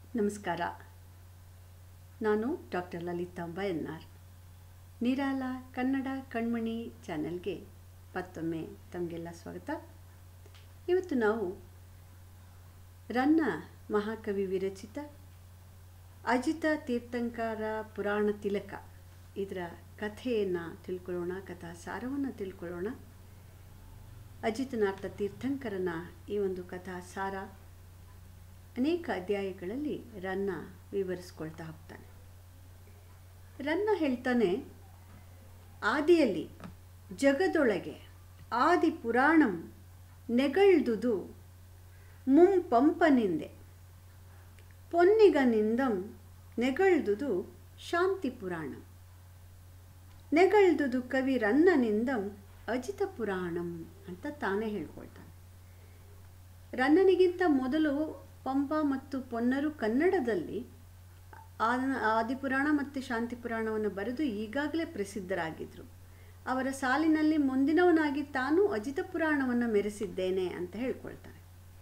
ನಮಸ್ಕಾರ ನಾನು doctor Lalithamba N R Nirala Kannada Kanmani ಚಾನೆಲ್ಗೆ ಮತ್ತೊಮ್ಮೆ ತಮಗೆಲ್ಲ ಸ್ವಾಗತ ಇವತ್ತು ನಾವು ರನ್ನ ಮಹಾಕವಿ ವಿರಚಿತ ಅಜಿತ ತೀರ್ಥಂಕಾರ ಪುರಾಣ ತಿಲಕ ಇದರ ಕಥೆಯನ್ನು ತಿಳ್ಕೊಳ್ಳೋಣ ಕಥಾ ಸಾರವನ್ನು ತಿಳ್ಕೊಳ್ಳೋಣ ಅಜಿತನಾರ್ಥ ತೀರ್ಥಂಕರನ ಈ ಒಂದು ಕಥಾ ಸಾರ ಅನೇಕ ಅಧ್ಯಾಯಗಳಲ್ಲಿ ರನ್ನ ವಿವರಿಸ್ಕೊಳ್ತಾ ಹೋಗ್ತಾನೆ ರನ್ನ ಹೇಳ್ತಾನೆ ಆದಿಯಲ್ಲಿ ಜಗದೊಳಗೆ ಆದಿ ಪುರಾಣಂ ನೆಗಳ್ದುದು ಮುಂಪಂಪನಿಂದೆ ಪೊನ್ನಿಗನಿಂದಂ ನೆಗಳ್ದುದು ಶಾಂತಿ ಪುರಾಣ ನೆಗಳ್ದುದು ಕವಿ ರನ್ನನಿಂದಂ ಅಜಿತ ಪುರಾಣಂ ಅಂತ ತಾನೇ ಹೇಳ್ಕೊಳ್ತಾನೆ ರನ್ನನಿಗಿಂತ ಮೊದಲು ಪಂಪ ಮತ್ತು ಪೊನ್ನರು ಕನ್ನಡದಲ್ಲಿ ಆದಿಪುರಾಣ ಮತ್ತು ಶಾಂತಿ ಪುರಾಣವನ್ನು ಬರೆದು ಈಗಾಗಲೇ ಪ್ರಸಿದ್ಧರಾಗಿದ್ದರು ಅವರ ಸಾಲಿನಲ್ಲಿ ಮುಂದಿನವನಾಗಿ ತಾನು ಅಜಿತ ಪುರಾಣವನ್ನು ಮೆರೆಸಿದ್ದೇನೆ ಅಂತ ಹೇಳ್ಕೊಳ್ತಾರೆ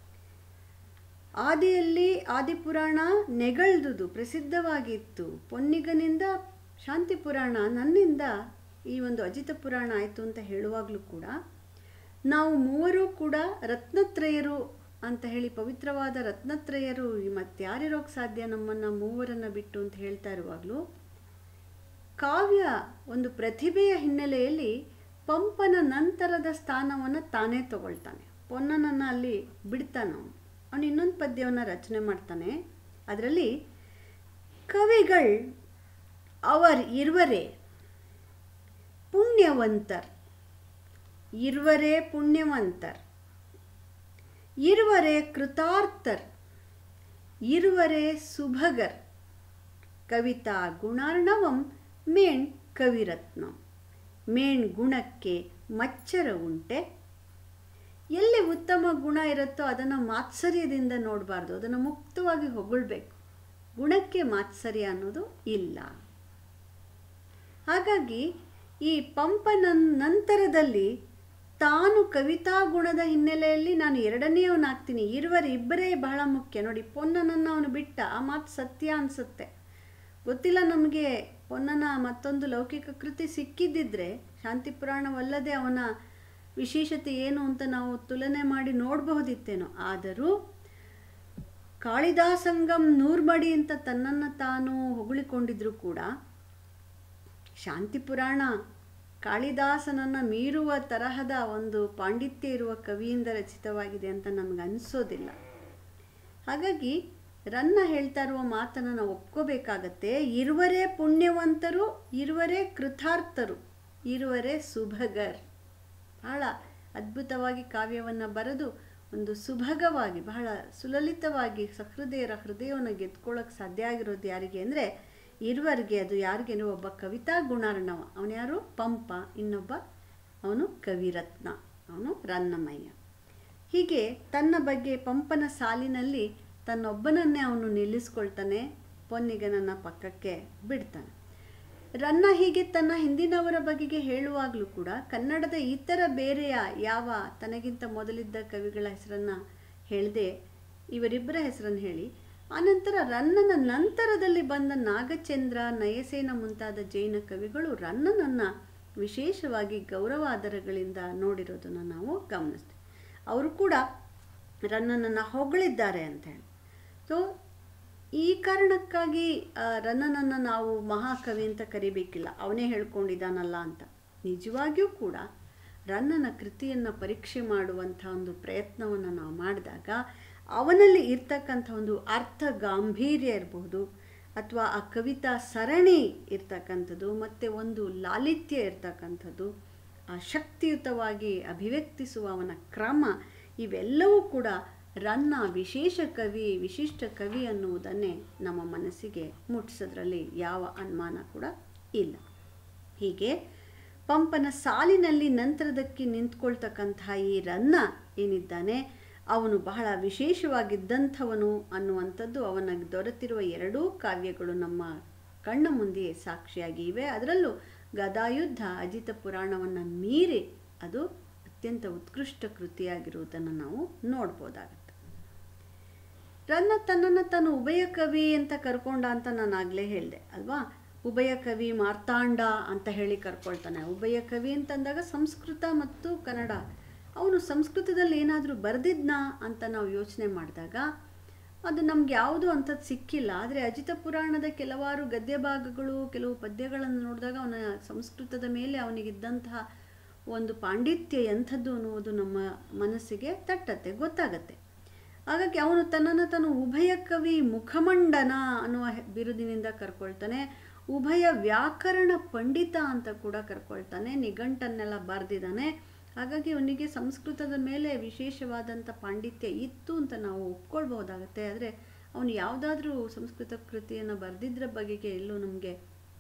ಆದಿಯಲ್ಲಿ ಆದಿಪುರಾಣ ನೆಗಳ್ದುದು ಪ್ರಸಿದ್ಧವಾಗಿತ್ತು ಪೊನ್ನಿಗನಿಂದ ಶಾಂತಿ ಪುರಾಣ ನನ್ನಿಂದ ಈ ಒಂದು ಅಜಿತ ಪುರಾಣ ಆಯಿತು ಅಂತ ಹೇಳುವಾಗಲೂ ಕೂಡ ನಾವು ಮೂವರು ಕೂಡ ರತ್ನತ್ರಯರು ಅಂತ ಹೇಳಿ ಪವಿತ್ರವಾದ ರತ್ನತ್ರಯರು ಮತ್ತಾರಿರೋಕ್ಕೆ ಸಾಧ್ಯ ನಮ್ಮನ್ನು ಮೂವರನ್ನು ಬಿಟ್ಟು ಅಂತ ಹೇಳ್ತಾ ಇರುವಾಗಲೂ ಕಾವ್ಯ ಒಂದು ಪ್ರತಿಭೆಯ ಹಿನ್ನೆಲೆಯಲ್ಲಿ ಪಂಪನ ನಂತರದ ಸ್ಥಾನವನ್ನು ತಾನೇ ತಗೊಳ್ತಾನೆ ಪೊನ್ನನನ್ನು ಅಲ್ಲಿ ಬಿಡ್ತಾನೆ ಅವನು ಅವನು ಇನ್ನೊಂದು ಪದ್ಯವನ್ನು ರಚನೆ ಮಾಡ್ತಾನೆ ಅದರಲ್ಲಿ ಕವಿಗಳು ಅವರ್ ಇರುವರೇ ಪುಣ್ಯವಂತರ್ ಇರುವರೇ ಪುಣ್ಯವಂತರ್ இருவரே கிருதார்த்தர் இருவரே சுபகர் ಕವಿತಾ ಗುಣಾರ್ಣವಂ ಮೇಣ್ ಕವಿರತ್ನಂ ಮೇಣ್ ಗುಣಕ್ಕೆ ಮಚ್ಚರ ಉಂಟೆ ಎಲ್ಲಿ ಉತ್ತಮ ಗುಣ ಇರುತ್ತೋ ಅದನ್ನು ಮಾತ್ಸರ್ಯದಿಂದ ನೋಡಬಾರ್ದು ಅದನ್ನು ಮುಕ್ತವಾಗಿ ಹೊಗಳ್ಬೇಕು ಗುಣಕ್ಕೆ ಮಾತ್ಸರ್ಯ ಅನ್ನೋದು ಇಲ್ಲ ಹಾಗಾಗಿ ಈ ಪಂಪನ ನಂತರದಲ್ಲಿ ತಾನು ಕವಿತಾ ಗುಣದ ಹಿನ್ನೆಲೆಯಲ್ಲಿ ನಾನು ಎರಡನೆಯವನಾಗ್ತೀನಿ ಇರುವರು ಇಬ್ಬರೇ ಬಹಳ ಮುಖ್ಯ ನೋಡಿ ಪೊನ್ನನನ್ನು ಅವನು ಬಿಟ್ಟ ಆ ಮಾತು ಸತ್ಯ ಅನಿಸುತ್ತೆ ಗೊತ್ತಿಲ್ಲ ನಮಗೆ ಪೊನ್ನನ ಮತ್ತೊಂದು ಲೌಕಿಕ ಕೃತಿ ಸಿಕ್ಕಿದ್ದಿದ್ರೆ ಶಾಂತಿ ಪುರಾಣವಲ್ಲದೆ ಅವನ ವಿಶೇಷತೆ ಏನು ಅಂತ ನಾವು ತುಲನೆ ಮಾಡಿ ನೋಡಬಹುದಿತ್ತೇನೋ ಆದರೂ ಕಾಳಿದಾಸಂಗಂ ನೂರ್ಮಡಿ ಅಂತ ತನ್ನನ್ನು ತಾನು ಹೊಗಳಿಕೊಂಡಿದ್ರು ಕೂಡ ಶಾಂತಿ ಪುರಾಣ ಕಾಳಿದಾಸನನ್ನು ಮೀರುವ ತರಹದ ಒಂದು ಪಾಂಡಿತ್ಯ ಇರುವ ಕವಿಯಿಂದ ರಚಿತವಾಗಿದೆ ಅಂತ ನಮಗೆ ಅನಿಸೋದಿಲ್ಲ ಹಾಗಾಗಿ ರನ್ನ ಹೇಳ್ತಾ ಇರುವ ಮಾತನ್ನು ನಾವು ಒಪ್ಕೋಬೇಕಾಗತ್ತೆ ಇರುವರೇ ಪುಣ್ಯವಂತರು ಇರುವರೇ ಕೃತಾರ್ಥರು ಇರುವರೇ ಸುಭಗರ್ ಬಹಳ ಅದ್ಭುತವಾಗಿ ಕಾವ್ಯವನ್ನು ಬರೆದು ಒಂದು ಸುಭಗವಾಗಿ ಬಹಳ ಸುಲಲಿತವಾಗಿ ಸಹೃದಯರ ಹೃದಯವನ್ನು ಗೆದ್ಕೊಳ್ಳೋಕೆ ಸಾಧ್ಯ ಆಗಿರೋದು ಯಾರಿಗೆ ಅಂದರೆ ಇರುವರಿಗೆ ಅದು ಯಾರಿಗೇನೋ ಒಬ್ಬ ಕವಿತಾ ಗುಣಾರ್ಣವ ಅವನು ಯಾರು ಪಂಪ ಇನ್ನೊಬ್ಬ ಅವನು ಕವಿರತ್ನ ಅವನು ರನ್ನಮಯ್ಯ ಹೀಗೆ ತನ್ನ ಬಗ್ಗೆ ಪಂಪನ ಸಾಲಿನಲ್ಲಿ ತನ್ನೊಬ್ಬನನ್ನೇ ಅವನು ನಿಲ್ಲಿಸ್ಕೊಳ್ತಾನೆ ಪೊನ್ನಿಗನನ್ನ ಪಕ್ಕಕ್ಕೆ ಬಿಡ್ತಾನೆ ರನ್ನ ಹೀಗೆ ತನ್ನ ಹಿಂದಿನವರ ಬಗೆಗೆ ಹೇಳುವಾಗಲೂ ಕೂಡ ಕನ್ನಡದ ಇತರ ಬೇರೆಯ ಯಾವ ತನಗಿಂತ ಮೊದಲಿದ್ದ ಕವಿಗಳ ಹೆಸರನ್ನು ಹೇಳದೆ ಇವರಿಬ್ಬರ ಹೆಸರನ್ನು ಹೇಳಿ ಆನಂತರ ರನ್ನನ ನಂತರದಲ್ಲಿ ಬಂದ ನಾಗಚಂದ್ರ ನಯಸೇನ ಮುಂತಾದ ಜೈನ ಕವಿಗಳು ರನ್ನನನ್ನು ವಿಶೇಷವಾಗಿ ಗೌರವಾದರಗಳಿಂದ ನೋಡಿರೋದನ್ನು ನಾವು ಗಮನಿಸ್ತೀವಿ ಅವರು ಕೂಡ ರನ್ನನನ್ನು ಹೊಗಳಿದ್ದಾರೆ ಅಂತ ಹೇಳಿ ಸೊ ಈ ಕಾರಣಕ್ಕಾಗಿ ರನ್ನನನ್ನು ನಾವು ಮಹಾಕವಿ ಅಂತ ಕರಿಬೇಕಿಲ್ಲ ಅವನೇ ಹೇಳ್ಕೊಂಡಿದ್ದಾನಲ್ಲ ಅಂತ ನಿಜವಾಗಿಯೂ ಕೂಡ ರನ್ನನ ಕೃತಿಯನ್ನು ಪರೀಕ್ಷೆ ಮಾಡುವಂಥ ಒಂದು ಪ್ರಯತ್ನವನ್ನು ನಾವು ಮಾಡಿದಾಗ ಅವನಲ್ಲಿ ಇರ್ತಕ್ಕಂಥ ಒಂದು ಅರ್ಥ ಗಾಂಭೀರ್ಯ ಇರಬಹುದು ಅಥವಾ ಆ ಕವಿತಾ ಸರಣಿ ಇರ್ತಕ್ಕಂಥದ್ದು ಮತ್ತು ಒಂದು ಲಾಲಿತ್ಯ ಇರ್ತಕ್ಕಂಥದ್ದು ಆ ಶಕ್ತಿಯುತವಾಗಿ ಅಭಿವ್ಯಕ್ತಿಸುವ ಅವನ ಕ್ರಮ ಇವೆಲ್ಲವೂ ಕೂಡ ರನ್ನ ವಿಶೇಷ ಕವಿ ವಿಶಿಷ್ಟ ಕವಿ ಅನ್ನುವುದನ್ನೇ ನಮ್ಮ ಮನಸ್ಸಿಗೆ ಮುಟ್ಟಿಸೋದ್ರಲ್ಲಿ ಯಾವ ಅನುಮಾನ ಕೂಡ ಇಲ್ಲ ಹೀಗೆ ಪಂಪನ ಸಾಲಿನಲ್ಲಿ ನಂತರದಕ್ಕೆ ನಿಂತ್ಕೊಳ್ತಕ್ಕಂತಹ ಈ ರನ್ನ ಏನಿದ್ದಾನೆ ಅವನು ಬಹಳ ವಿಶೇಷವಾಗಿದ್ದಂಥವನು ಅನ್ನುವಂಥದ್ದು ಅವನಿಗೆ ದೊರೆತಿರುವ ಎರಡೂ ಕಾವ್ಯಗಳು ನಮ್ಮ ಕಣ್ಣ ಮುಂದೆ ಸಾಕ್ಷಿಯಾಗಿ ಇವೆ ಅದರಲ್ಲೂ ಗದಾಯುದ್ಧ ಅಜಿತ ಪುರಾಣವನ್ನು ಮೀರಿ ಅದು ಅತ್ಯಂತ ಉತ್ಕೃಷ್ಟ ಕೃತಿಯಾಗಿರುವುದನ್ನು ನಾವು ನೋಡ್ಬೋದಾಗತ್ತೆ ರನ್ನ ತನ್ನನ್ನು ತಾನು ಉಭಯ ಕವಿ ಅಂತ ಕರ್ಕೊಂಡ ಅಂತ ನಾನು ಆಗಲೇ ಹೇಳಿದೆ ಅಲ್ವಾ ಉಭಯ ಕವಿ ಮಾರ್ತಾಂಡ ಅಂತ ಹೇಳಿ ಕರ್ಕೊಳ್ತಾನೆ ಉಭಯ ಕವಿ ಅಂತಂದಾಗ ಸಂಸ್ಕೃತ ಮತ್ತು ಕನ್ನಡ ಅವನು ಸಂಸ್ಕೃತದಲ್ಲಿ ಏನಾದರೂ ಬರೆದಿದ್ನಾ ಅಂತ ನಾವು ಯೋಚನೆ ಮಾಡಿದಾಗ ಅದು ನಮ್ಗೆ ಯಾವುದು ಅಂಥದ್ದು ಸಿಕ್ಕಿಲ್ಲ ಆದರೆ ಅಜಿತ ಪುರಾಣದ ಕೆಲವಾರು ಗದ್ಯ ಭಾಗಗಳು ಕೆಲವು ಪದ್ಯಗಳನ್ನು ನೋಡಿದಾಗ ಅವನ ಸಂಸ್ಕೃತದ ಮೇಲೆ ಅವನಿಗಿದ್ದಂತಹ ಒಂದು ಪಾಂಡಿತ್ಯ ಎಂಥದ್ದು ಅನ್ನುವುದು ನಮ್ಮ ಮನಸ್ಸಿಗೆ ತಟ್ಟತ್ತೆ ಗೊತ್ತಾಗತ್ತೆ ಹಾಗಾಗಿ ಅವನು ತನ್ನನ್ನು ತಾನು ಉಭಯ ಕವಿ ಮುಖಮಂಡನ ಅನ್ನುವ ಬಿರುದಿನಿಂದ ಕರ್ಕೊಳ್ತಾನೆ ಉಭಯ ವ್ಯಾಕರಣ ಪಂಡಿತ ಅಂತ ಕೂಡ ಕರ್ಕೊಳ್ತಾನೆ ನಿಘಂಟನ್ನೆಲ್ಲ ಬರೆದಿದ್ದಾನೆ ಹಾಗಾಗಿ ಅವನಿಗೆ ಸಂಸ್ಕೃತದ ಮೇಲೆ ವಿಶೇಷವಾದಂಥ ಪಾಂಡಿತ್ಯ ಇತ್ತು ಅಂತ ನಾವು ಒಪ್ಕೊಳ್ಬಹುದಾಗತ್ತೆ ಆದರೆ ಅವನು ಯಾವುದಾದ್ರೂ ಸಂಸ್ಕೃತ ಕೃತಿಯನ್ನು ಬರೆದಿದ್ರ ಬಗೆಗೆ ಎಲ್ಲೂ ನಮಗೆ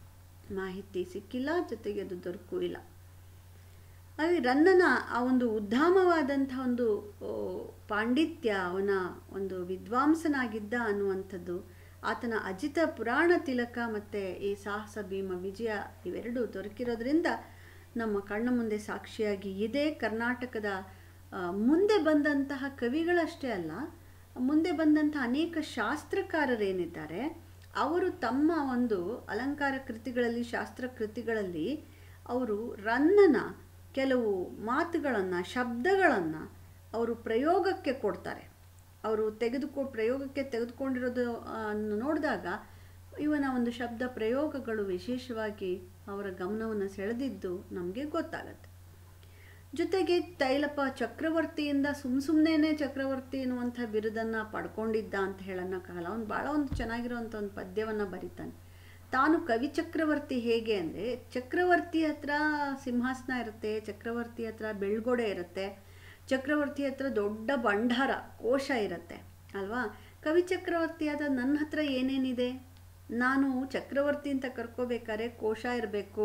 ಮಾಹಿತಿ ಸಿಕ್ಕಿಲ್ಲ ಜೊತೆಗೆ ಅದು ದೊರಕೂ ಇಲ್ಲ ಹಾಗೆ ರನ್ನನ ಆ ಒಂದು ಉದ್ದಾಮವಾದಂಥ ಒಂದು ಪಾಂಡಿತ್ಯ ಅವನ ಒಂದು ವಿದ್ವಾಂಸನಾಗಿದ್ದ ಅನ್ನುವಂಥದ್ದು ಆತನ ಅಜಿತ ಪುರಾಣ ತಿಲಕ ಮತ್ತು ಈ ಸಾಹಸ ಭೀಮ ವಿಜಯ ಇವೆರಡೂ ದೊರಕಿರೋದ್ರಿಂದ ನಮ್ಮ ಕಣ್ಣ ಮುಂದೆ ಸಾಕ್ಷಿಯಾಗಿ ಇದೆ ಕರ್ನಾಟಕದ ಮುಂದೆ ಬಂದಂತಹ ಕವಿಗಳಷ್ಟೇ ಅಲ್ಲ ಮುಂದೆ ಬಂದಂಥ ಅನೇಕ ಶಾಸ್ತ್ರಕಾರರೇನಿದ್ದಾರೆ ಅವರು ತಮ್ಮ ಒಂದು ಅಲಂಕಾರ ಕೃತಿಗಳಲ್ಲಿ ಶಾಸ್ತ್ರ ಕೃತಿಗಳಲ್ಲಿ ಅವರು ರನ್ನನ ಕೆಲವು ಮಾತುಗಳನ್ನು ಶಬ್ದಗಳನ್ನು ಅವರು ಪ್ರಯೋಗಕ್ಕೆ ಕೊಡ್ತಾರೆ ಅವರು ತೆಗೆದುಕೊ ಪ್ರಯೋಗಕ್ಕೆ ತೆಗೆದುಕೊಂಡಿರೋದು ನೋಡಿದಾಗ ಇವನ ಒಂದು ಶಬ್ದ ಪ್ರಯೋಗಗಳು ವಿಶೇಷವಾಗಿ ಅವರ ಗಮನವನ್ನು ಸೆಳೆದಿದ್ದು ನಮಗೆ ಗೊತ್ತಾಗತ್ತೆ ಜೊತೆಗೆ ತೈಲಪ್ಪ ಚಕ್ರವರ್ತಿಯಿಂದ ಸುಮ್ ಸುಮ್ಮನೆ ಚಕ್ರವರ್ತಿ ಎನ್ನುವಂಥ ಬಿರುದನ್ನು ಪಡ್ಕೊಂಡಿದ್ದ ಅಂತ ಹೇಳೋಕ್ಕಾಗಲ್ಲ ಅವ್ನು ಭಾಳ ಒಂದು ಚೆನ್ನಾಗಿರೋವಂಥ ಒಂದು ಪದ್ಯವನ್ನು ಬರೀತಾನೆ ತಾನು ಕವಿ ಚಕ್ರವರ್ತಿ ಹೇಗೆ ಅಂದರೆ ಚಕ್ರವರ್ತಿ ಹತ್ರ ಸಿಂಹಾಸನ ಇರುತ್ತೆ ಚಕ್ರವರ್ತಿ ಹತ್ರ ಬೆಳ್ಗೊಡೆ ಇರುತ್ತೆ ಚಕ್ರವರ್ತಿ ಹತ್ರ ದೊಡ್ಡ ಭಂಡಾರ ಕೋಶ ಇರುತ್ತೆ ಅಲ್ವಾ ಕವಿ ಚಕ್ರವರ್ತಿಯಾದ ನನ್ನ ಹತ್ರ ಏನೇನಿದೆ ನಾನು ಚಕ್ರವರ್ತಿ ಅಂತ ಕರ್ಕೋಬೇಕಾದ್ರೆ ಕೋಶ ಇರಬೇಕು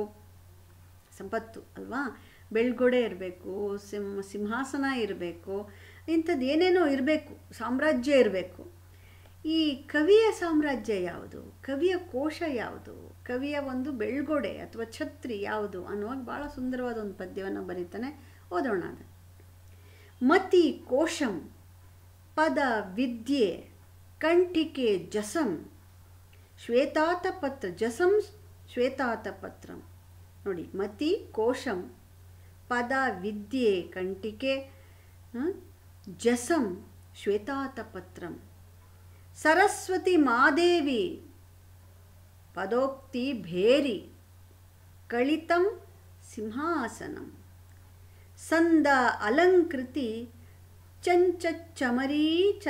ಸಂಪತ್ತು ಅಲ್ವಾ ಬೆಳ್ಗೊಡೆ ಇರಬೇಕು ಸಿಂಹ ಸಿಂಹಾಸನ ಇರಬೇಕು ಇಂಥದ್ದು ಏನೇನೋ ಇರಬೇಕು ಸಾಮ್ರಾಜ್ಯ ಇರಬೇಕು ಈ ಕವಿಯ ಸಾಮ್ರಾಜ್ಯ ಯಾವುದು ಕವಿಯ ಕೋಶ ಯಾವುದು ಕವಿಯ ಒಂದು ಬೆಳ್ಗೊಡೆ ಅಥವಾ ಛತ್ರಿ ಯಾವುದು ಅನ್ನುವಾಗ ಭಾಳ ಸುಂದರವಾದ ಒಂದು ಪದ್ಯವನ್ನು ಬರೀತಾನೆ ಓದೋಣ ಅದು ಮತಿ ಕೋಶಂ ಪದ ವಿದ್ಯೆ ಕಂಠಿಕೆ ಜಸಂ ಶ್ವೇತಾತಪತ್ರ ಜಸಂ ಶ್ವೇತಾತಪತ್ರಂ ನೋಡಿ ಮತಿ ಕೋಶಂ ಪದ ವಿದ್ಯೆ ಕಂಠಿಕೆ ಜಸಂ ಶ್ವೇತಾತಪತ್ರಂ ಸರಸ್ವತಿ ಮಾದೇವಿ ಪದೋಕ್ತಿ ಭೇರಿ ಕಳಿತಂ ಸಿಂಹಾಸನಂ ಸಂದ ಅಲಂಕೃತಿ ಚಂಚಮರೀಚ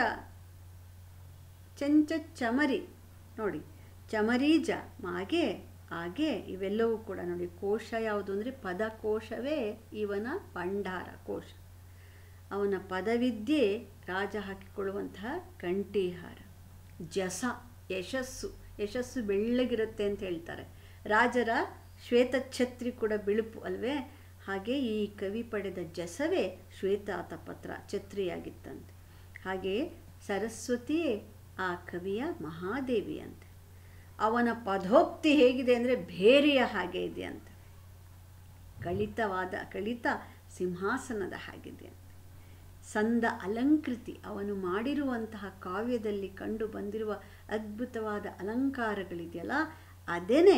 ಚಂಚಮರಿ ನೋಡಿ ಚಮರೀಜ ಮಾಗೆ ಹಾಗೆ ಇವೆಲ್ಲವೂ ಕೂಡ ನೋಡಿ ಕೋಶ ಯಾವುದು ಅಂದರೆ ಪದಕೋಶವೇ ಇವನ ಭಂಡಾರ ಕೋಶ ಅವನ ಪದವಿದ್ಯೆ ರಾಜ ಹಾಕಿಕೊಳ್ಳುವಂತಹ ಕಂಠೀಹಾರ ಜಸ ಯಶಸ್ಸು ಯಶಸ್ಸು ಬೆಳ್ಳಗಿರುತ್ತೆ ಅಂತ ಹೇಳ್ತಾರೆ ರಾಜರ ಶ್ವೇತಛತ್ರಿ ಕೂಡ ಬಿಳುಪು ಅಲ್ವೇ ಹಾಗೆ ಈ ಕವಿ ಪಡೆದ ಜಸವೇ ಶ್ವೇತಾತಪತ್ರ ಛತ್ರಿಯಾಗಿತ್ತಂತೆ ಹಾಗೆ ಸರಸ್ವತಿಯೇ ಆ ಕವಿಯ ಮಹಾದೇವಿ ಅಂತೆ ಅವನ ಪದೋಕ್ತಿ ಹೇಗಿದೆ ಅಂದರೆ ಭೇರಿಯ ಹಾಗೆ ಇದೆ ಅಂತ ಕಳಿತವಾದ ಕಳಿತ ಸಿಂಹಾಸನದ ಹಾಗಿದೆ ಅಂತ ಸಂದ ಅಲಂಕೃತಿ ಅವನು ಮಾಡಿರುವಂತಹ ಕಾವ್ಯದಲ್ಲಿ ಕಂಡು ಬಂದಿರುವ ಅದ್ಭುತವಾದ ಅಲಂಕಾರಗಳಿದೆಯಲ್ಲ ಅದೇನೇ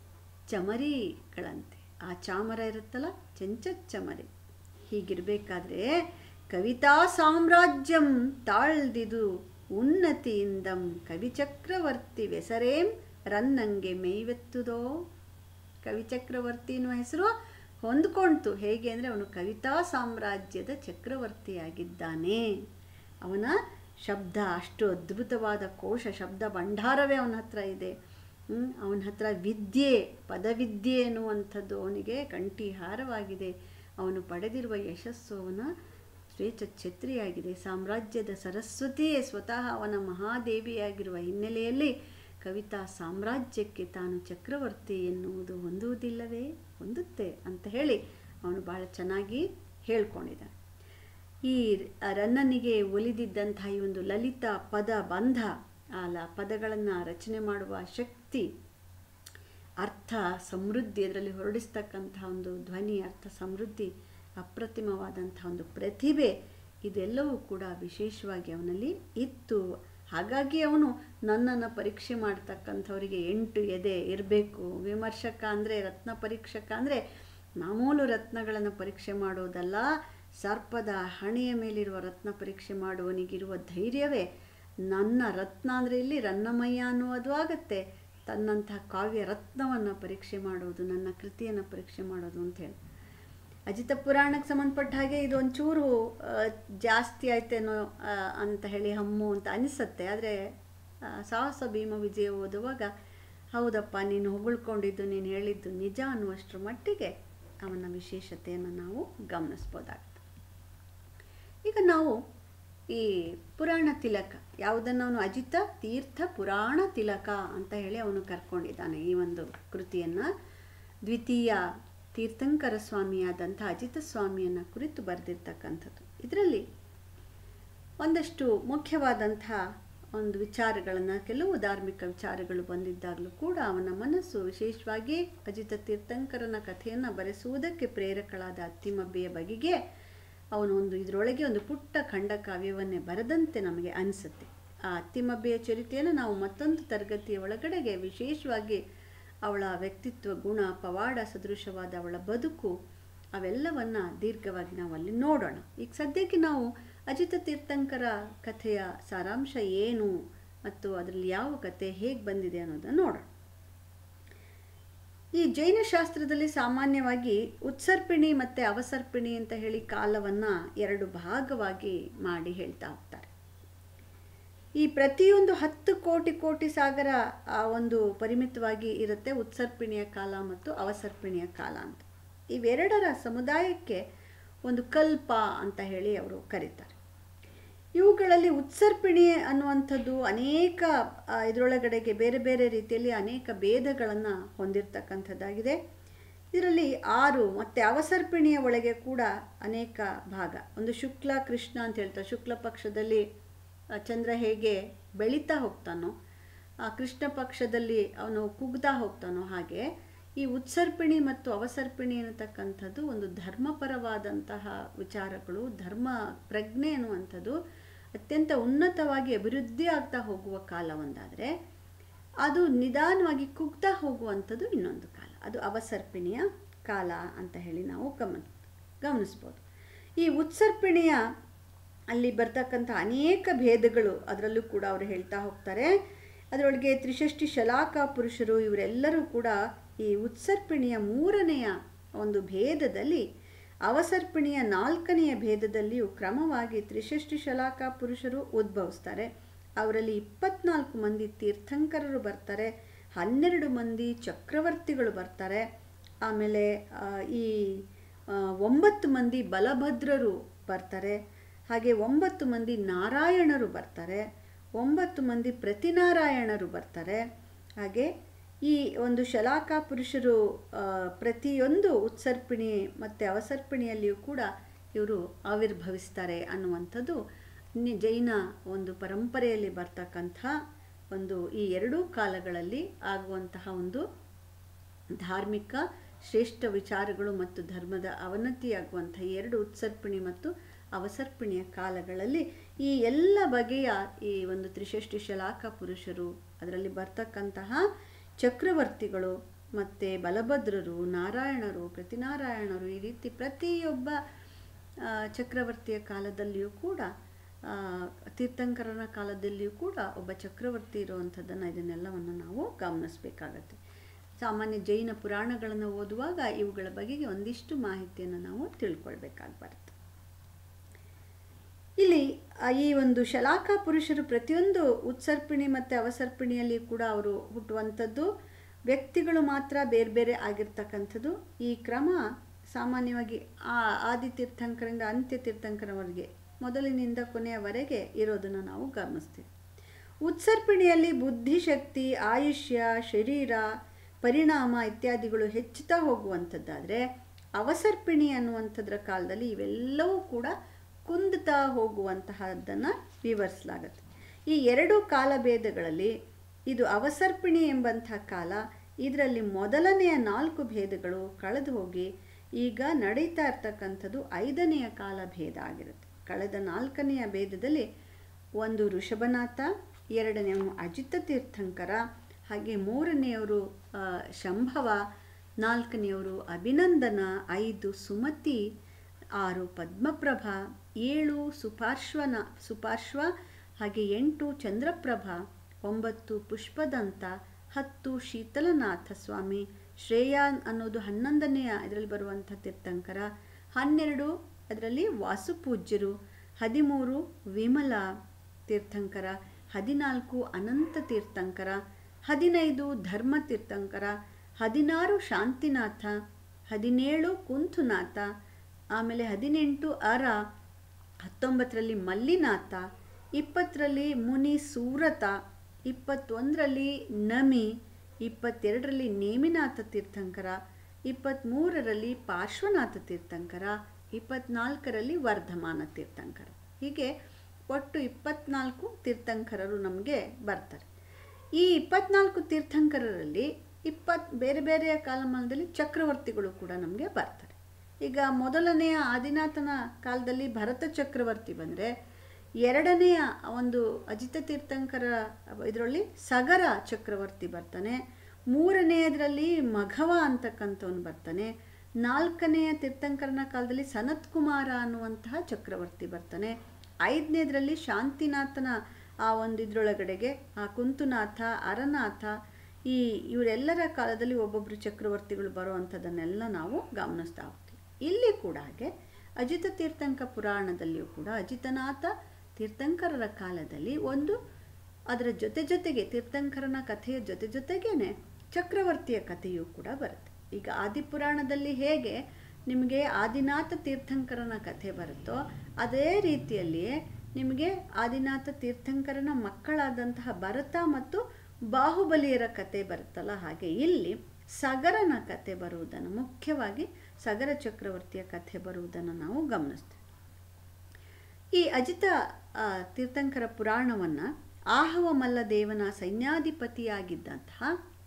ಚಮರಿಗಳಂತೆ ಆ ಚಾಮರ ಇರುತ್ತಲ್ಲ ಚಮರಿ ಹೀಗಿರಬೇಕಾದ್ರೆ ಕವಿತಾ ಸಾಮ್ರಾಜ್ಯಂ ತಾಳ್ದಿದು ಉನ್ನತಿಯಿಂದಂ ಕವಿಚಕ್ರವರ್ತಿ ವೆಸರೇಂ ರನ್ನಂಗೆ ಮೇಯ್ವೆತ್ತುದೋ ಕವಿಚಕ್ರವರ್ತಿ ಎನ್ನುವ ಹೆಸರು ಹೊಂದ್ಕೊಳ್ತು ಹೇಗೆ ಅಂದರೆ ಅವನು ಕವಿತಾ ಸಾಮ್ರಾಜ್ಯದ ಚಕ್ರವರ್ತಿಯಾಗಿದ್ದಾನೆ ಅವನ ಶಬ್ದ ಅಷ್ಟು ಅದ್ಭುತವಾದ ಕೋಶ ಶಬ್ದ ಭಂಡಾರವೇ ಅವನ ಹತ್ರ ಇದೆ ಅವನ ಹತ್ರ ವಿದ್ಯೆ ಪದವಿದ್ಯೆ ಎನ್ನುವಂಥದ್ದು ಅವನಿಗೆ ಕಂಠೀಹಾರವಾಗಿದೆ ಅವನು ಪಡೆದಿರುವ ಯಶಸ್ಸು ಅವನ ಶ್ರೇಷ್ಠ ಛತ್ರಿಯಾಗಿದೆ ಸಾಮ್ರಾಜ್ಯದ ಸರಸ್ವತಿಯೇ ಸ್ವತಃ ಅವನ ಮಹಾದೇವಿಯಾಗಿರುವ ಹಿನ್ನೆಲೆಯಲ್ಲಿ ಕವಿತಾ ಸಾಮ್ರಾಜ್ಯಕ್ಕೆ ತಾನು ಚಕ್ರವರ್ತಿ ಎನ್ನುವುದು ಹೊಂದುವುದಿಲ್ಲವೇ ಹೊಂದುತ್ತೆ ಅಂತ ಹೇಳಿ ಅವನು ಭಾಳ ಚೆನ್ನಾಗಿ ಹೇಳ್ಕೊಂಡಿದ್ದಾನೆ ಈ ರನ್ನನಿಗೆ ಒಲಿದಿದ್ದಂತಹ ಈ ಒಂದು ಲಲಿತ ಪದ ಬಂಧ ಅಲ್ಲ ಪದಗಳನ್ನು ರಚನೆ ಮಾಡುವ ಶಕ್ತಿ ಅರ್ಥ ಸಮೃದ್ಧಿ ಅದರಲ್ಲಿ ಹೊರಡಿಸ್ತಕ್ಕಂಥ ಒಂದು ಧ್ವನಿ ಅರ್ಥ ಸಮೃದ್ಧಿ ಅಪ್ರತಿಮವಾದಂಥ ಒಂದು ಪ್ರತಿಭೆ ಇದೆಲ್ಲವೂ ಕೂಡ ವಿಶೇಷವಾಗಿ ಅವನಲ್ಲಿ ಇತ್ತು ಹಾಗಾಗಿ ಅವನು ನನ್ನನ್ನು ಪರೀಕ್ಷೆ ಮಾಡ್ತಕ್ಕಂಥವರಿಗೆ ಎಂಟು ಎದೆ ಇರಬೇಕು ವಿಮರ್ಶಕ ಅಂದರೆ ರತ್ನ ಪರೀಕ್ಷಕ ಅಂದರೆ ಮಾಮೂಲು ರತ್ನಗಳನ್ನು ಪರೀಕ್ಷೆ ಮಾಡೋದಲ್ಲ ಸರ್ಪದ ಹಣೆಯ ಮೇಲಿರುವ ರತ್ನ ಪರೀಕ್ಷೆ ಮಾಡುವನಿಗಿರುವ ಧೈರ್ಯವೇ ನನ್ನ ರತ್ನ ಅಂದರೆ ಇಲ್ಲಿ ರನ್ನಮಯ್ಯ ಅನ್ನುವುದು ಆಗತ್ತೆ ತನ್ನಂತಹ ಕಾವ್ಯ ರತ್ನವನ್ನು ಪರೀಕ್ಷೆ ಮಾಡೋದು ನನ್ನ ಕೃತಿಯನ್ನು ಪರೀಕ್ಷೆ ಮಾಡೋದು ಅಂತ ಹೇಳಿ ಅಜಿತ ಪುರಾಣಕ್ಕೆ ಸಂಬಂಧಪಟ್ಟ ಹಾಗೆ ಇದು ಒಂಚೂರು ಆ, ಜಾಸ್ತಿ ಆಯ್ತೇನೋ ಆ, ಅಂತ ಹೇಳಿ ಹಮ್ಮು ಅಂತ ಅನಿಸುತ್ತೆ ಆದರೆ ಸಾಹಸ ಭೀಮ ವಿಜಯ ಓದುವಾಗ ಹೌದಪ್ಪ ನೀನು ಹೊಗಳ್ಕೊಂಡಿದ್ದು ನೀನು ಹೇಳಿದ್ದು ನಿಜ ಅನ್ನುವಷ್ಟರ ಮಟ್ಟಿಗೆ ಅವನ ವಿಶೇಷತೆಯನ್ನು ನಾವು ಗಮನಿಸ್ಬೋದಾಗುತ್ತೆ ಈಗ ನಾವು ಈ ಪುರಾಣ ತಿಲಕ ಯಾವುದನ್ನು ಅವನು ಅಜಿತ ತೀರ್ಥ ಪುರಾಣ ತಿಲಕ ಅಂತ ಹೇಳಿ ಅವನು ಕರ್ಕೊಂಡಿದ್ದಾನೆ ಈ ಒಂದು ಕೃತಿಯನ್ನು ದ್ವಿತೀಯ ತೀರ್ಥಂಕರ ಸ್ವಾಮಿಯಾದಂಥ ಅಜಿತ ಸ್ವಾಮಿಯನ್ನು ಕುರಿತು ಬರೆದಿರ್ತಕ್ಕಂಥದ್ದು ಇದರಲ್ಲಿ ಒಂದಷ್ಟು ಮುಖ್ಯವಾದಂಥ ಒಂದು ವಿಚಾರಗಳನ್ನು ಕೆಲವು ಧಾರ್ಮಿಕ ವಿಚಾರಗಳು ಬಂದಿದ್ದಾಗಲೂ ಕೂಡ ಅವನ ಮನಸ್ಸು ವಿಶೇಷವಾಗಿ ಅಜಿತ ತೀರ್ಥಂಕರನ ಕಥೆಯನ್ನು ಬರೆಸುವುದಕ್ಕೆ ಪ್ರೇರಕಳಾದ ಅತ್ತಿಮಬ್ಬೆಯ ಬಗೆಗೆ ಅವನು ಒಂದು ಇದರೊಳಗೆ ಒಂದು ಪುಟ್ಟ ಖಂಡ ಕಾವ್ಯವನ್ನೇ ಬರೆದಂತೆ ನಮಗೆ ಅನಿಸುತ್ತೆ ಆ ಅತ್ತಿಮಬ್ಬೆಯ ಚರಿತೆಯನ್ನು ನಾವು ಮತ್ತೊಂದು ತರಗತಿಯ ಒಳಗಡೆಗೆ ವಿಶೇಷವಾಗಿ ಅವಳ ವ್ಯಕ್ತಿತ್ವ ಗುಣ ಪವಾಡ ಸದೃಶವಾದ ಅವಳ ಬದುಕು ಅವೆಲ್ಲವನ್ನ ದೀರ್ಘವಾಗಿ ನಾವು ಅಲ್ಲಿ ನೋಡೋಣ ಈಗ ಸದ್ಯಕ್ಕೆ ನಾವು ಅಜಿತ ತೀರ್ಥಂಕರ ಕಥೆಯ ಸಾರಾಂಶ ಏನು ಮತ್ತು ಅದರಲ್ಲಿ ಯಾವ ಕಥೆ ಹೇಗೆ ಬಂದಿದೆ ಅನ್ನೋದನ್ನು ನೋಡೋಣ ಈ ಜೈನ ಶಾಸ್ತ್ರದಲ್ಲಿ ಸಾಮಾನ್ಯವಾಗಿ ಉತ್ಸರ್ಪಿಣಿ ಮತ್ತು ಅವಸರ್ಪಿಣಿ ಅಂತ ಹೇಳಿ ಕಾಲವನ್ನು ಎರಡು ಭಾಗವಾಗಿ ಮಾಡಿ ಹೇಳ್ತಾ ಹೋಗ್ತಾರೆ ಈ ಪ್ರತಿಯೊಂದು ಹತ್ತು ಕೋಟಿ ಕೋಟಿ ಸಾಗರ ಆ ಒಂದು ಪರಿಮಿತವಾಗಿ ಇರುತ್ತೆ ಉತ್ಸರ್ಪಿಣಿಯ ಕಾಲ ಮತ್ತು ಅವಸರ್ಪಿಣಿಯ ಕಾಲ ಅಂತ ಇವೆರಡರ ಸಮುದಾಯಕ್ಕೆ ಒಂದು ಕಲ್ಪ ಅಂತ ಹೇಳಿ ಅವರು ಕರೀತಾರೆ ಇವುಗಳಲ್ಲಿ ಉತ್ಸರ್ಪಿಣಿ ಅನ್ನುವಂಥದ್ದು ಅನೇಕ ಆ, ಇದರೊಳಗಡೆಗೆ ಬೇರೆ ಬೇರೆ ರೀತಿಯಲ್ಲಿ ಅನೇಕ ಭೇದಗಳನ್ನು ಹೊಂದಿರತಕ್ಕಂಥದ್ದಾಗಿದೆ ಇದರಲ್ಲಿ ಆರು ಮತ್ತು ಅವಸರ್ಪಿಣಿಯ ಒಳಗೆ ಕೂಡ ಅನೇಕ ಭಾಗ ಒಂದು ಶುಕ್ಲ ಕೃಷ್ಣ ಅಂತ ಹೇಳ್ತಾರೆ ಶುಕ್ಲ ಪಕ್ಷದಲ್ಲಿ ಆ, ಚಂದ್ರ ಹೇಗೆ ಬೆಳೀತಾ ಹೋಗ್ತಾನೋ ಆ ಕೃಷ್ಣ ಪಕ್ಷದಲ್ಲಿ ಅವನು ಕುಗ್ತಾ ಹೋಗ್ತಾನೋ ಹಾಗೆ ಈ ಉತ್ಸರ್ಪಿಣಿ ಮತ್ತು ಅವಸರ್ಪಿಣಿ ಅನ್ನತಕ್ಕಂಥದ್ದು ಒಂದು ಧರ್ಮಪರವಾದಂತಹ ವಿಚಾರಗಳು ಧರ್ಮ ಪ್ರಜ್ಞೆ ಅನ್ನುವಂಥದ್ದು ಅತ್ಯಂತ ಉನ್ನತವಾಗಿ ಅಭಿವೃದ್ಧಿ ಆಗ್ತಾ ಹೋಗುವ ಕಾಲ ಒಂದಾದರೆ ಅದು ನಿಧಾನವಾಗಿ ಕುಗ್ತಾ ಹೋಗುವಂಥದ್ದು ಇನ್ನೊಂದು ಕಾಲ ಅದು ಅವಸರ್ಪಿಣಿಯ ಕಾಲ ಅಂತ ಹೇಳಿ ನಾವು ಗಮನ ಗಮನಿಸ್ಬೋದು ಈ ಉತ್ಸರ್ಪಿಣಿಯ ಅಲ್ಲಿ ಬರ್ತಕ್ಕಂಥ ಅನೇಕ ಭೇದಗಳು ಅದರಲ್ಲೂ ಕೂಡ ಅವರು ಹೇಳ್ತಾ ಹೋಗ್ತಾರೆ ಅದರೊಳಗೆ ತ್ರಿಷಷ್ಟಿ ಶಲಾಕ ಪುರುಷರು ಇವರೆಲ್ಲರೂ ಕೂಡ ಈ ಉತ್ಸರ್ಪಿಣಿಯ ಮೂರನೆಯ ಒಂದು ಭೇದದಲ್ಲಿ ಅವಸರ್ಪಿಣಿಯ ನಾಲ್ಕನೆಯ ಭೇದದಲ್ಲಿಯೂ ಕ್ರಮವಾಗಿ ತ್ರಿಷಷ್ಟಿ ಶಲಾಕ ಪುರುಷರು ಉದ್ಭವಿಸ್ತಾರೆ ಅವರಲ್ಲಿ ಇಪ್ಪತ್ನಾಲ್ಕು ಮಂದಿ ತೀರ್ಥಂಕರರು ಬರ್ತಾರೆ ಹನ್ನೆರಡು ಮಂದಿ ಚಕ್ರವರ್ತಿಗಳು ಬರ್ತಾರೆ ಆಮೇಲೆ ಆ, ಈ ಆ, ಒಂಬತ್ತು ಮಂದಿ ಬಲಭದ್ರರು ಬರ್ತಾರೆ ಹಾಗೆ ಒಂಬತ್ತು ಮಂದಿ ನಾರಾಯಣರು ಬರ್ತಾರೆ ಒಂಬತ್ತು ಮಂದಿ ಪ್ರತಿನಾರಾಯಣರು ಬರ್ತಾರೆ ಹಾಗೆ ಈ ಒಂದು ಶಲಾಕ ಪುರುಷರು ಆ, ಪ್ರತಿಯೊಂದು ಉತ್ಸರ್ಪಿಣಿ ಮತ್ತು ಅವಸರ್ಪಿಣಿಯಲ್ಲಿಯೂ ಕೂಡ ಇವರು ಆವಿರ್ಭವಿಸ್ತಾರೆ ಅನ್ನುವಂಥದ್ದು ನಿ- ಜೈನ ಒಂದು ಪರಂಪರೆಯಲ್ಲಿ ಬರ್ತಕ್ಕಂಥ ಒಂದು ಈ ಎರಡೂ ಕಾಲಗಳಲ್ಲಿ ಆಗುವಂತಹ ಒಂದು ಧಾರ್ಮಿಕ ಶ್ರೇಷ್ಠ ವಿಚಾರಗಳು ಮತ್ತು ಧರ್ಮದ ಅವನತಿಯಾಗುವಂಥ ಈ ಎರಡು ಉತ್ಸರ್ಪಿಣಿ ಮತ್ತು ಅವಸರ್ಪಿಣಿಯ ಕಾಲಗಳಲ್ಲಿ ಈ ಎಲ್ಲ ಬಗೆಯ ಈ ಒಂದು ತ್ರಿಷಷ್ಟಿ ಶಲಾಕ ಪುರುಷರು ಅದರಲ್ಲಿ ಬರ್ತಕ್ಕಂತಹ ಚಕ್ರವರ್ತಿಗಳು ಮತ್ತು ಬಲಭದ್ರರು ನಾರಾಯಣರು ಪ್ರತಿನಾರಾಯಣರು ಈ ರೀತಿ ಪ್ರತಿಯೊಬ್ಬ ಆ, ಚಕ್ರವರ್ತಿಯ ಕಾಲದಲ್ಲಿಯೂ ಕೂಡ ಆ, ತೀರ್ಥಂಕರನ ಕಾಲದಲ್ಲಿಯೂ ಕೂಡ ಒಬ್ಬ ಚಕ್ರವರ್ತಿ ಇರುವಂಥದ್ದನ್ನು ಇದನ್ನೆಲ್ಲವನ್ನು ನಾವು ಗಮನಿಸಬೇಕಾಗತ್ತೆ ಸಾಮಾನ್ಯ ಜೈನ ಪುರಾಣಗಳನ್ನು ಓದುವಾಗ ಇವುಗಳ ಬಗೆಗೆ ಒಂದಿಷ್ಟು ಮಾಹಿತಿಯನ್ನು ನಾವು ತಿಳ್ಕೊಳ್ಬೇಕಾಗಿ ಬರುತ್ತೆ ಇಲ್ಲಿ ಆ, ಈ ಒಂದು ಶಲಾಕ ಪುರುಷರು ಪ್ರತಿಯೊಂದು ಉತ್ಸರ್ಪಿಣಿ ಮತ್ತು ಅವಸರ್ಪಿಣಿಯಲ್ಲಿ ಕೂಡ ಅವರು ಹುಟ್ಟುವಂಥದ್ದು ವ್ಯಕ್ತಿಗಳು ಮಾತ್ರ ಬೇರೆ ಬೇರೆ ಆಗಿರ್ತಕ್ಕಂಥದ್ದು ಈ ಕ್ರಮ ಸಾಮಾನ್ಯವಾಗಿ ಆ ಆದಿ ತೀರ್ಥಂಕರಿಂದ ಅಂತ್ಯ ತೀರ್ಥಂಕರವರೆಗೆ ಮೊದಲಿನಿಂದ ಕೊನೆಯವರೆಗೆ ಇರೋದನ್ನು ನಾವು ಗಮನಿಸ್ತೀವಿ ಉತ್ಸರ್ಪಿಣಿಯಲ್ಲಿ ಬುದ್ಧಿಶಕ್ತಿ ಆಯುಷ್ಯ ಶರೀರ ಪರಿಣಾಮ ಇತ್ಯಾದಿಗಳು ಹೆಚ್ಚುತ್ತಾ ಹೋಗುವಂಥದ್ದಾದರೆ ಅವಸರ್ಪಿಣಿ ಅನ್ನುವಂಥದ್ರ ಕಾಲದಲ್ಲಿ ಇವೆಲ್ಲವೂ ಕೂಡ ಕುಂದುತ್ತಾ ಹೋಗುವಂತಹದ್ದನ್ನು ವಿವರಿಸಲಾಗುತ್ತೆ ಈ ಎರಡು ಕಾಲಭೇದಗಳಲ್ಲಿ ಇದು ಅವಸರ್ಪಿಣಿ ಎಂಬಂಥ ಕಾಲ ಇದರಲ್ಲಿ ಮೊದಲನೆಯ ನಾಲ್ಕು ಭೇದಗಳು ಕಳೆದು ಹೋಗಿ ಈಗ ನಡೀತಾ ಇರ್ತಕ್ಕಂಥದ್ದು ಐದನೆಯ ಕಾಲ ಭೇದ ಆಗಿರುತ್ತೆ ಕಳೆದ ನಾಲ್ಕನೆಯ ಭೇದದಲ್ಲಿ ಒಂದು ಋಷಭನಾಥ ಎರಡನೆಯವನು ಅಜಿತ ತೀರ್ಥಂಕರ ಹಾಗೆ ಮೂರನೆಯವರು ಆ, ಶಂಭವ ನಾಲ್ಕನೆಯವರು ಅಭಿನಂದನ ಐದು ಸುಮತಿ ಆರು ಪದ್ಮಪ್ರಭ ಏಳು ಸುಪಾರ್ಶ್ವನ ಸುಪಾರ್ಶ್ವ ಹಾಗೆ ಎಂಟು ಚಂದ್ರಪ್ರಭ ಒಂಬತ್ತು ಪುಷ್ಪದಂತ ಹತ್ತು ಶೀತಲನಾಥ ಸ್ವಾಮಿ ಶ್ರೇಯಾನ್ ಅನ್ನೋದು ಹನ್ನೊಂದನೆಯ ಇದರಲ್ಲಿ ಬರುವಂಥ ತೀರ್ಥಂಕರ ಹನ್ನೆರಡು ಅದರಲ್ಲಿ ವಾಸುಪೂಜ್ಯರು ಹದಿಮೂರು ವಿಮಲ ತೀರ್ಥಂಕರ ಹದಿನಾಲ್ಕು ಅನಂತ ತೀರ್ಥಂಕರ ಹದಿನೈದು ಧರ್ಮ ತೀರ್ಥಂಕರ ಹದಿನಾರು ಶಾಂತಿನಾಥ ಹದಿನೇಳು ಕುಂಥುನಾಥ ಆಮೇಲೆ ಹದಿನೆಂಟು ಅರ ಹತ್ತೊಂಬತ್ತರಲ್ಲಿ ಮಲ್ಲಿನಾಥ ಇಪ್ಪತ್ತರಲ್ಲಿ ಮುನಿ ಸೂರತ ಇಪ್ಪತ್ತೊಂದರಲ್ಲಿ ನಮಿ ಇಪ್ಪತ್ತೆರಡರಲ್ಲಿ ನೇಮಿನಾಥ ತೀರ್ಥಂಕರ ಇಪ್ಪತ್ತ್ಮೂರರಲ್ಲಿ ಪಾರ್ಶ್ವನಾಥ ತೀರ್ಥಂಕರ ಇಪ್ಪತ್ನಾಲ್ಕರಲ್ಲಿ ವರ್ಧಮಾನ ತೀರ್ಥಂಕರ ಹೀಗೆ ಒಟ್ಟು ಇಪ್ಪತ್ನಾಲ್ಕು ತೀರ್ಥಂಕರರು ನಮಗೆ ಬರ್ತಾರೆ ಈ ಇಪ್ಪತ್ನಾಲ್ಕು ತೀರ್ಥಂಕರರಲ್ಲಿ ಇಪ್ಪತ್ ಬೇರೆ ಬೇರೆಯ ಕಾಲಮಾನದಲ್ಲಿ ಚಕ್ರವರ್ತಿಗಳು ಕೂಡ ನಮಗೆ ಬರ್ತಾರೆ ಈಗ ಮೊದಲನೆಯ ಆದಿನಾಥನ ಕಾಲದಲ್ಲಿ ಭರತ ಚಕ್ರವರ್ತಿ ಬಂದರೆ ಎರಡನೆಯ ಒಂದು ಅಜಿತ ತೀರ್ಥಂಕರ ಇದರಲ್ಲಿ ಸಗರ ಚಕ್ರವರ್ತಿ ಬರ್ತಾನೆ ಮೂರನೆಯದರಲ್ಲಿ ಮಘವ ಅಂತಕ್ಕಂಥವನು ಬರ್ತಾನೆ ನಾಲ್ಕನೆಯ ತೀರ್ಥಂಕರನ ಕಾಲದಲ್ಲಿ ಸನತ್ ಕುಮಾರ ಅನ್ನುವಂತಹ ಚಕ್ರವರ್ತಿ ಬರ್ತಾನೆ ಐದನೇದರಲ್ಲಿ ಶಾಂತಿನಾಥನ ಆ ಒಂದು ಇದ್ರೊಳಗಡೆಗೆ ಆ ಕುಂತುನಾಥ ಅರನಾಥ ಈ ಇವರೆಲ್ಲರ ಕಾಲದಲ್ಲಿ ಒಬ್ಬೊಬ್ಬರು ಚಕ್ರವರ್ತಿಗಳು ಬರುವಂಥದ್ದನ್ನೆಲ್ಲ ನಾವು ಗಮನಿಸ್ತಾ ಹೋಗ್ತೀವಿ ಇಲ್ಲಿ ಕೂಡ ಹಾಗೆ ಅಜಿತ ತೀರ್ಥಂಕ ಪುರಾಣದಲ್ಲಿಯೂ ಕೂಡ ಅಜಿತನಾಥ ತೀರ್ಥಂಕರರ ಕಾಲದಲ್ಲಿ ಒಂದು ಅದರ ಜೊತೆ ಜೊತೆಗೆ ತೀರ್ಥಂಕರನ ಕಥೆಯ ಜೊತೆ ಜೊತೆಗೇನೆ ಚಕ್ರವರ್ತಿಯ ಕಥೆಯೂ ಕೂಡ ಬರುತ್ತೆ ಈಗ ಆದಿಪುರಾಣದಲ್ಲಿ ಹೇಗೆ ನಿಮಗೆ ಆದಿನಾಥ ತೀರ್ಥಂಕರನ ಕಥೆ ಬರುತ್ತೋ ಅದೇ ರೀತಿಯಲ್ಲಿಯೇ ನಿಮಗೆ ಆದಿನಾಥ ತೀರ್ಥಂಕರನ ಮಕ್ಕಳಾದಂತಹ ಭರತ ಮತ್ತು ಬಾಹುಬಲಿಯರ ಕತೆ ಬರುತ್ತಲ್ಲ ಹಾಗೆ ಇಲ್ಲಿ ಸಗರನ ಕತೆ ಬರುವುದನ್ನು ಮುಖ್ಯವಾಗಿ ಸಗರ ಚಕ್ರವರ್ತಿಯ ಕಥೆ ಬರುವುದನ್ನು ನಾವು ಗಮನಿಸ್ತೇವೆ ಈ ಅಜಿತ ಆ, ತೀರ್ಥಂಕರ ಪುರಾಣವನ್ನು ಆಹವ ಮಲ್ಲದೇವನ ಸೈನ್ಯಾಧಿಪತಿಯಾಗಿದ್ದಂತಹ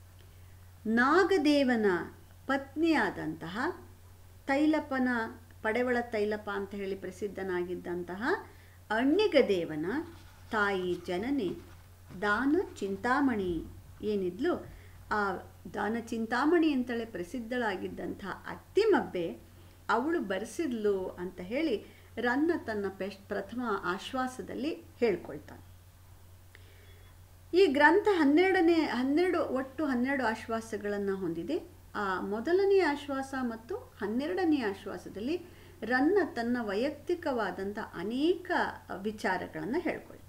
ನಾಗದೇವನ ಪತ್ನಿಯಾದಂತಹ ತೈಲಪನ ಪಡೆವಳ ತೈಲಪ ಅಂತ ಹೇಳಿ ಪ್ರಸಿದ್ಧನಾಗಿದ್ದಂತಹ ಅಣ್ಣಿಗದೇವನ ತಾಯಿ ಜನನಿ ದಾನ ಚಿಂತಾಮಣಿ ಏನಿದ್ಲು ಆ ದಾನ ಚಿಂತಾಮಣಿ ಅಂತೇಳಿ ಪ್ರಸಿದ್ಧಳಾಗಿದ್ದಂತಹ ಅತ್ತಿಮಬ್ಬೆ ಅವಳು ಬರೆಸಿದ್ಲು ಅಂತ ಹೇಳಿ ರನ್ನ ತನ್ನ ಪೆಶ್ ಪ್ರಥಮ ಆಶ್ವಾಸದಲ್ಲಿ ಹೇಳ್ಕೊಳ್ತಾನೆ ಈ ಗ್ರಂಥ ಹನ್ನೆರಡನೇ ಹನ್ನೆರಡು ಒಟ್ಟು ಹನ್ನೆರಡು ಆಶ್ವಾಸಗಳನ್ನು ಹೊಂದಿದೆ ಆ ಮೊದಲನೆಯ ಆಶ್ವಾಸ ಮತ್ತು ಹನ್ನೆರಡನೆಯ ಆಶ್ವಾಸದಲ್ಲಿ ರನ್ನ ತನ್ನ ವೈಯಕ್ತಿಕವಾದಂಥ ಅನೇಕ ವಿಚಾರಗಳನ್ನು ಹೇಳ್ಕೊಳ್ತಾನೆ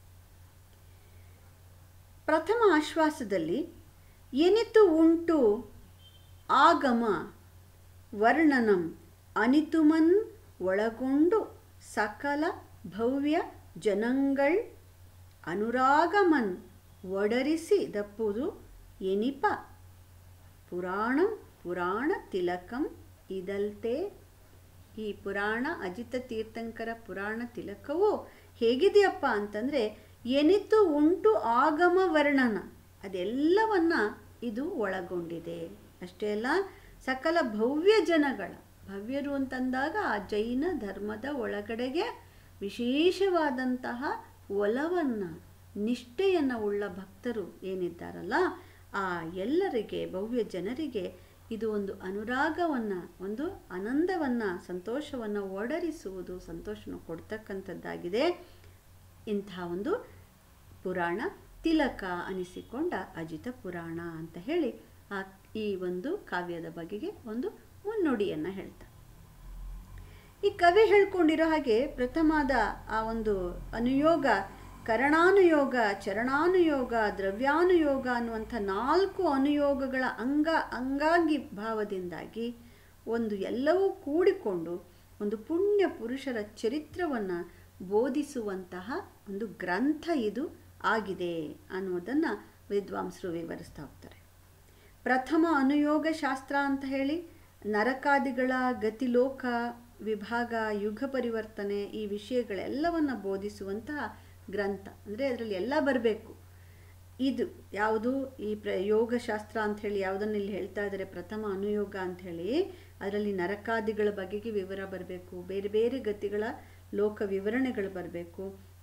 ಪ್ರಥಮ ಆಶ್ವಾಸದಲ್ಲಿ ಏನಿತು ಉಂಟು ಆಗಮ ವರ್ಣನಂ ಅನಿತುಮನ್ ಒಳಗೊಂಡು ಸಕಲ ಭವ್ಯ ಜನಗಳ್ ಅನುರಾಗಮನ್ ಒಡರಿಸಿ ದಪ್ಪುದು ಎನಿಪ ಪುರಾಣಂ ಪುರಾಣ ತಿಲಕಂ ಇದಲ್ತೆ ಈ ಪುರಾಣ ಅಜಿತ ತೀರ್ಥಂಕರ ಪುರಾಣ ತಿಲಕವು ಹೇಗಿದೆಯಪ್ಪ ಅಂತಂದರೆ ಎನಿತು ಉಂಟು ಆಗಮ ವರ್ಣನ ಅದೆಲ್ಲವನ್ನ ಇದು ಒಳಗೊಂಡಿದೆ ಅಷ್ಟೇ ಅಲ್ಲ ಸಕಲ ಭವ್ಯ ಜನಗಳ ಭವ್ಯರು ಅಂತಂದಾಗ ಆ ಜೈನ ಧರ್ಮದ ಒಳಗಡೆಗೆ ವಿಶೇಷವಾದಂತಹ ಒಲವನ್ನು ನಿಷ್ಠೆಯನ್ನು ಉಳ್ಳ ಭಕ್ತರು ಏನಿದ್ದಾರಲ್ಲ ಆ ಎಲ್ಲರಿಗೆ ಭವ್ಯ ಜನರಿಗೆ ಇದು ಒಂದು ಅನುರಾಗವನ್ನು ಒಂದು ಆನಂದವನ್ನು ಸಂತೋಷವನ್ನು ಒಡರಿಸುವುದು ಸಂತೋಷವನ್ನು ಕೊಡ್ತಕ್ಕಂಥದ್ದಾಗಿದೆ ಇಂಥ ಒಂದು ಪುರಾಣ ತಿಲಕ ಅನಿಸಿಕೊಂಡ ಅಜಿತ ಪುರಾಣ ಅಂತ ಹೇಳಿ ಆ ಈ ಒಂದು ಕಾವ್ಯದ ಬಗೆಗೆ ಒಂದು ಮುನ್ನುಡಿಯನ್ನು ಹೇಳ್ತಾರೆ ಈ ಕವಿ ಹೇಳ್ಕೊಂಡಿರೋ ಹಾಗೆ ಪ್ರಥಮಾದ ಆ ಒಂದು ಅನುಯೋಗ ಕರಣಾನುಯೋಗ ಚರಣಾನುಯೋಗ ದ್ರವ್ಯಾನುಯೋಗ ಅನ್ನುವಂಥ ನಾಲ್ಕು ಅನುಯೋಗಗಳ ಅಂಗ ಅಂಗಾಂಗಿ ಭಾವದಿಂದಾಗಿ ಒಂದು ಎಲ್ಲವೂ ಕೂಡಿಕೊಂಡು ಒಂದು ಪುಣ್ಯ ಪುರುಷರ ಚರಿತ್ರವನ್ನು ಬೋಧಿಸುವಂತಹ ಒಂದು ಗ್ರಂಥ ಇದು ಆಗಿದೆ ಅನ್ನೋದನ್ನು ವಿದ್ವಾಂಸರು ವಿವರಿಸ್ತಾ ಹೋಗ್ತಾರೆ ಪ್ರಥಮ ಅನುಯೋಗ ಶಾಸ್ತ್ರ ಅಂತ ಹೇಳಿ ನರಕಾದಿಗಳ ಗತಿಲೋಕ ವಿಭಾಗ ಯುಗ ಪರಿವರ್ತನೆ ಈ ವಿಷಯಗಳೆಲ್ಲವನ್ನು ಬೋಧಿಸುವಂತಹ ಗ್ರಂಥ ಅಂದರೆ ಅದರಲ್ಲಿ ಎಲ್ಲ ಬರಬೇಕು ಇದು ಯಾವುದು ಈ ಪ್ರ ಯೋಗಶಾಸ್ತ್ರ ಅಂಥೇಳಿ ಯಾವುದನ್ನು ಇಲ್ಲಿ ಹೇಳ್ತಾ ಇದ್ದಾರೆ ಪ್ರಥಮ ಅನುಯೋಗ ಅಂಥೇಳಿ ಅದರಲ್ಲಿ ನರಕಾದಿಗಳ ಬಗೆಗೆ ವಿವರ ಬರಬೇಕು ಬೇರೆ ಬೇರೆ ಗತಿಗಳ ಲೋಕ ವಿವರಣೆಗಳು ಬರಬೇಕು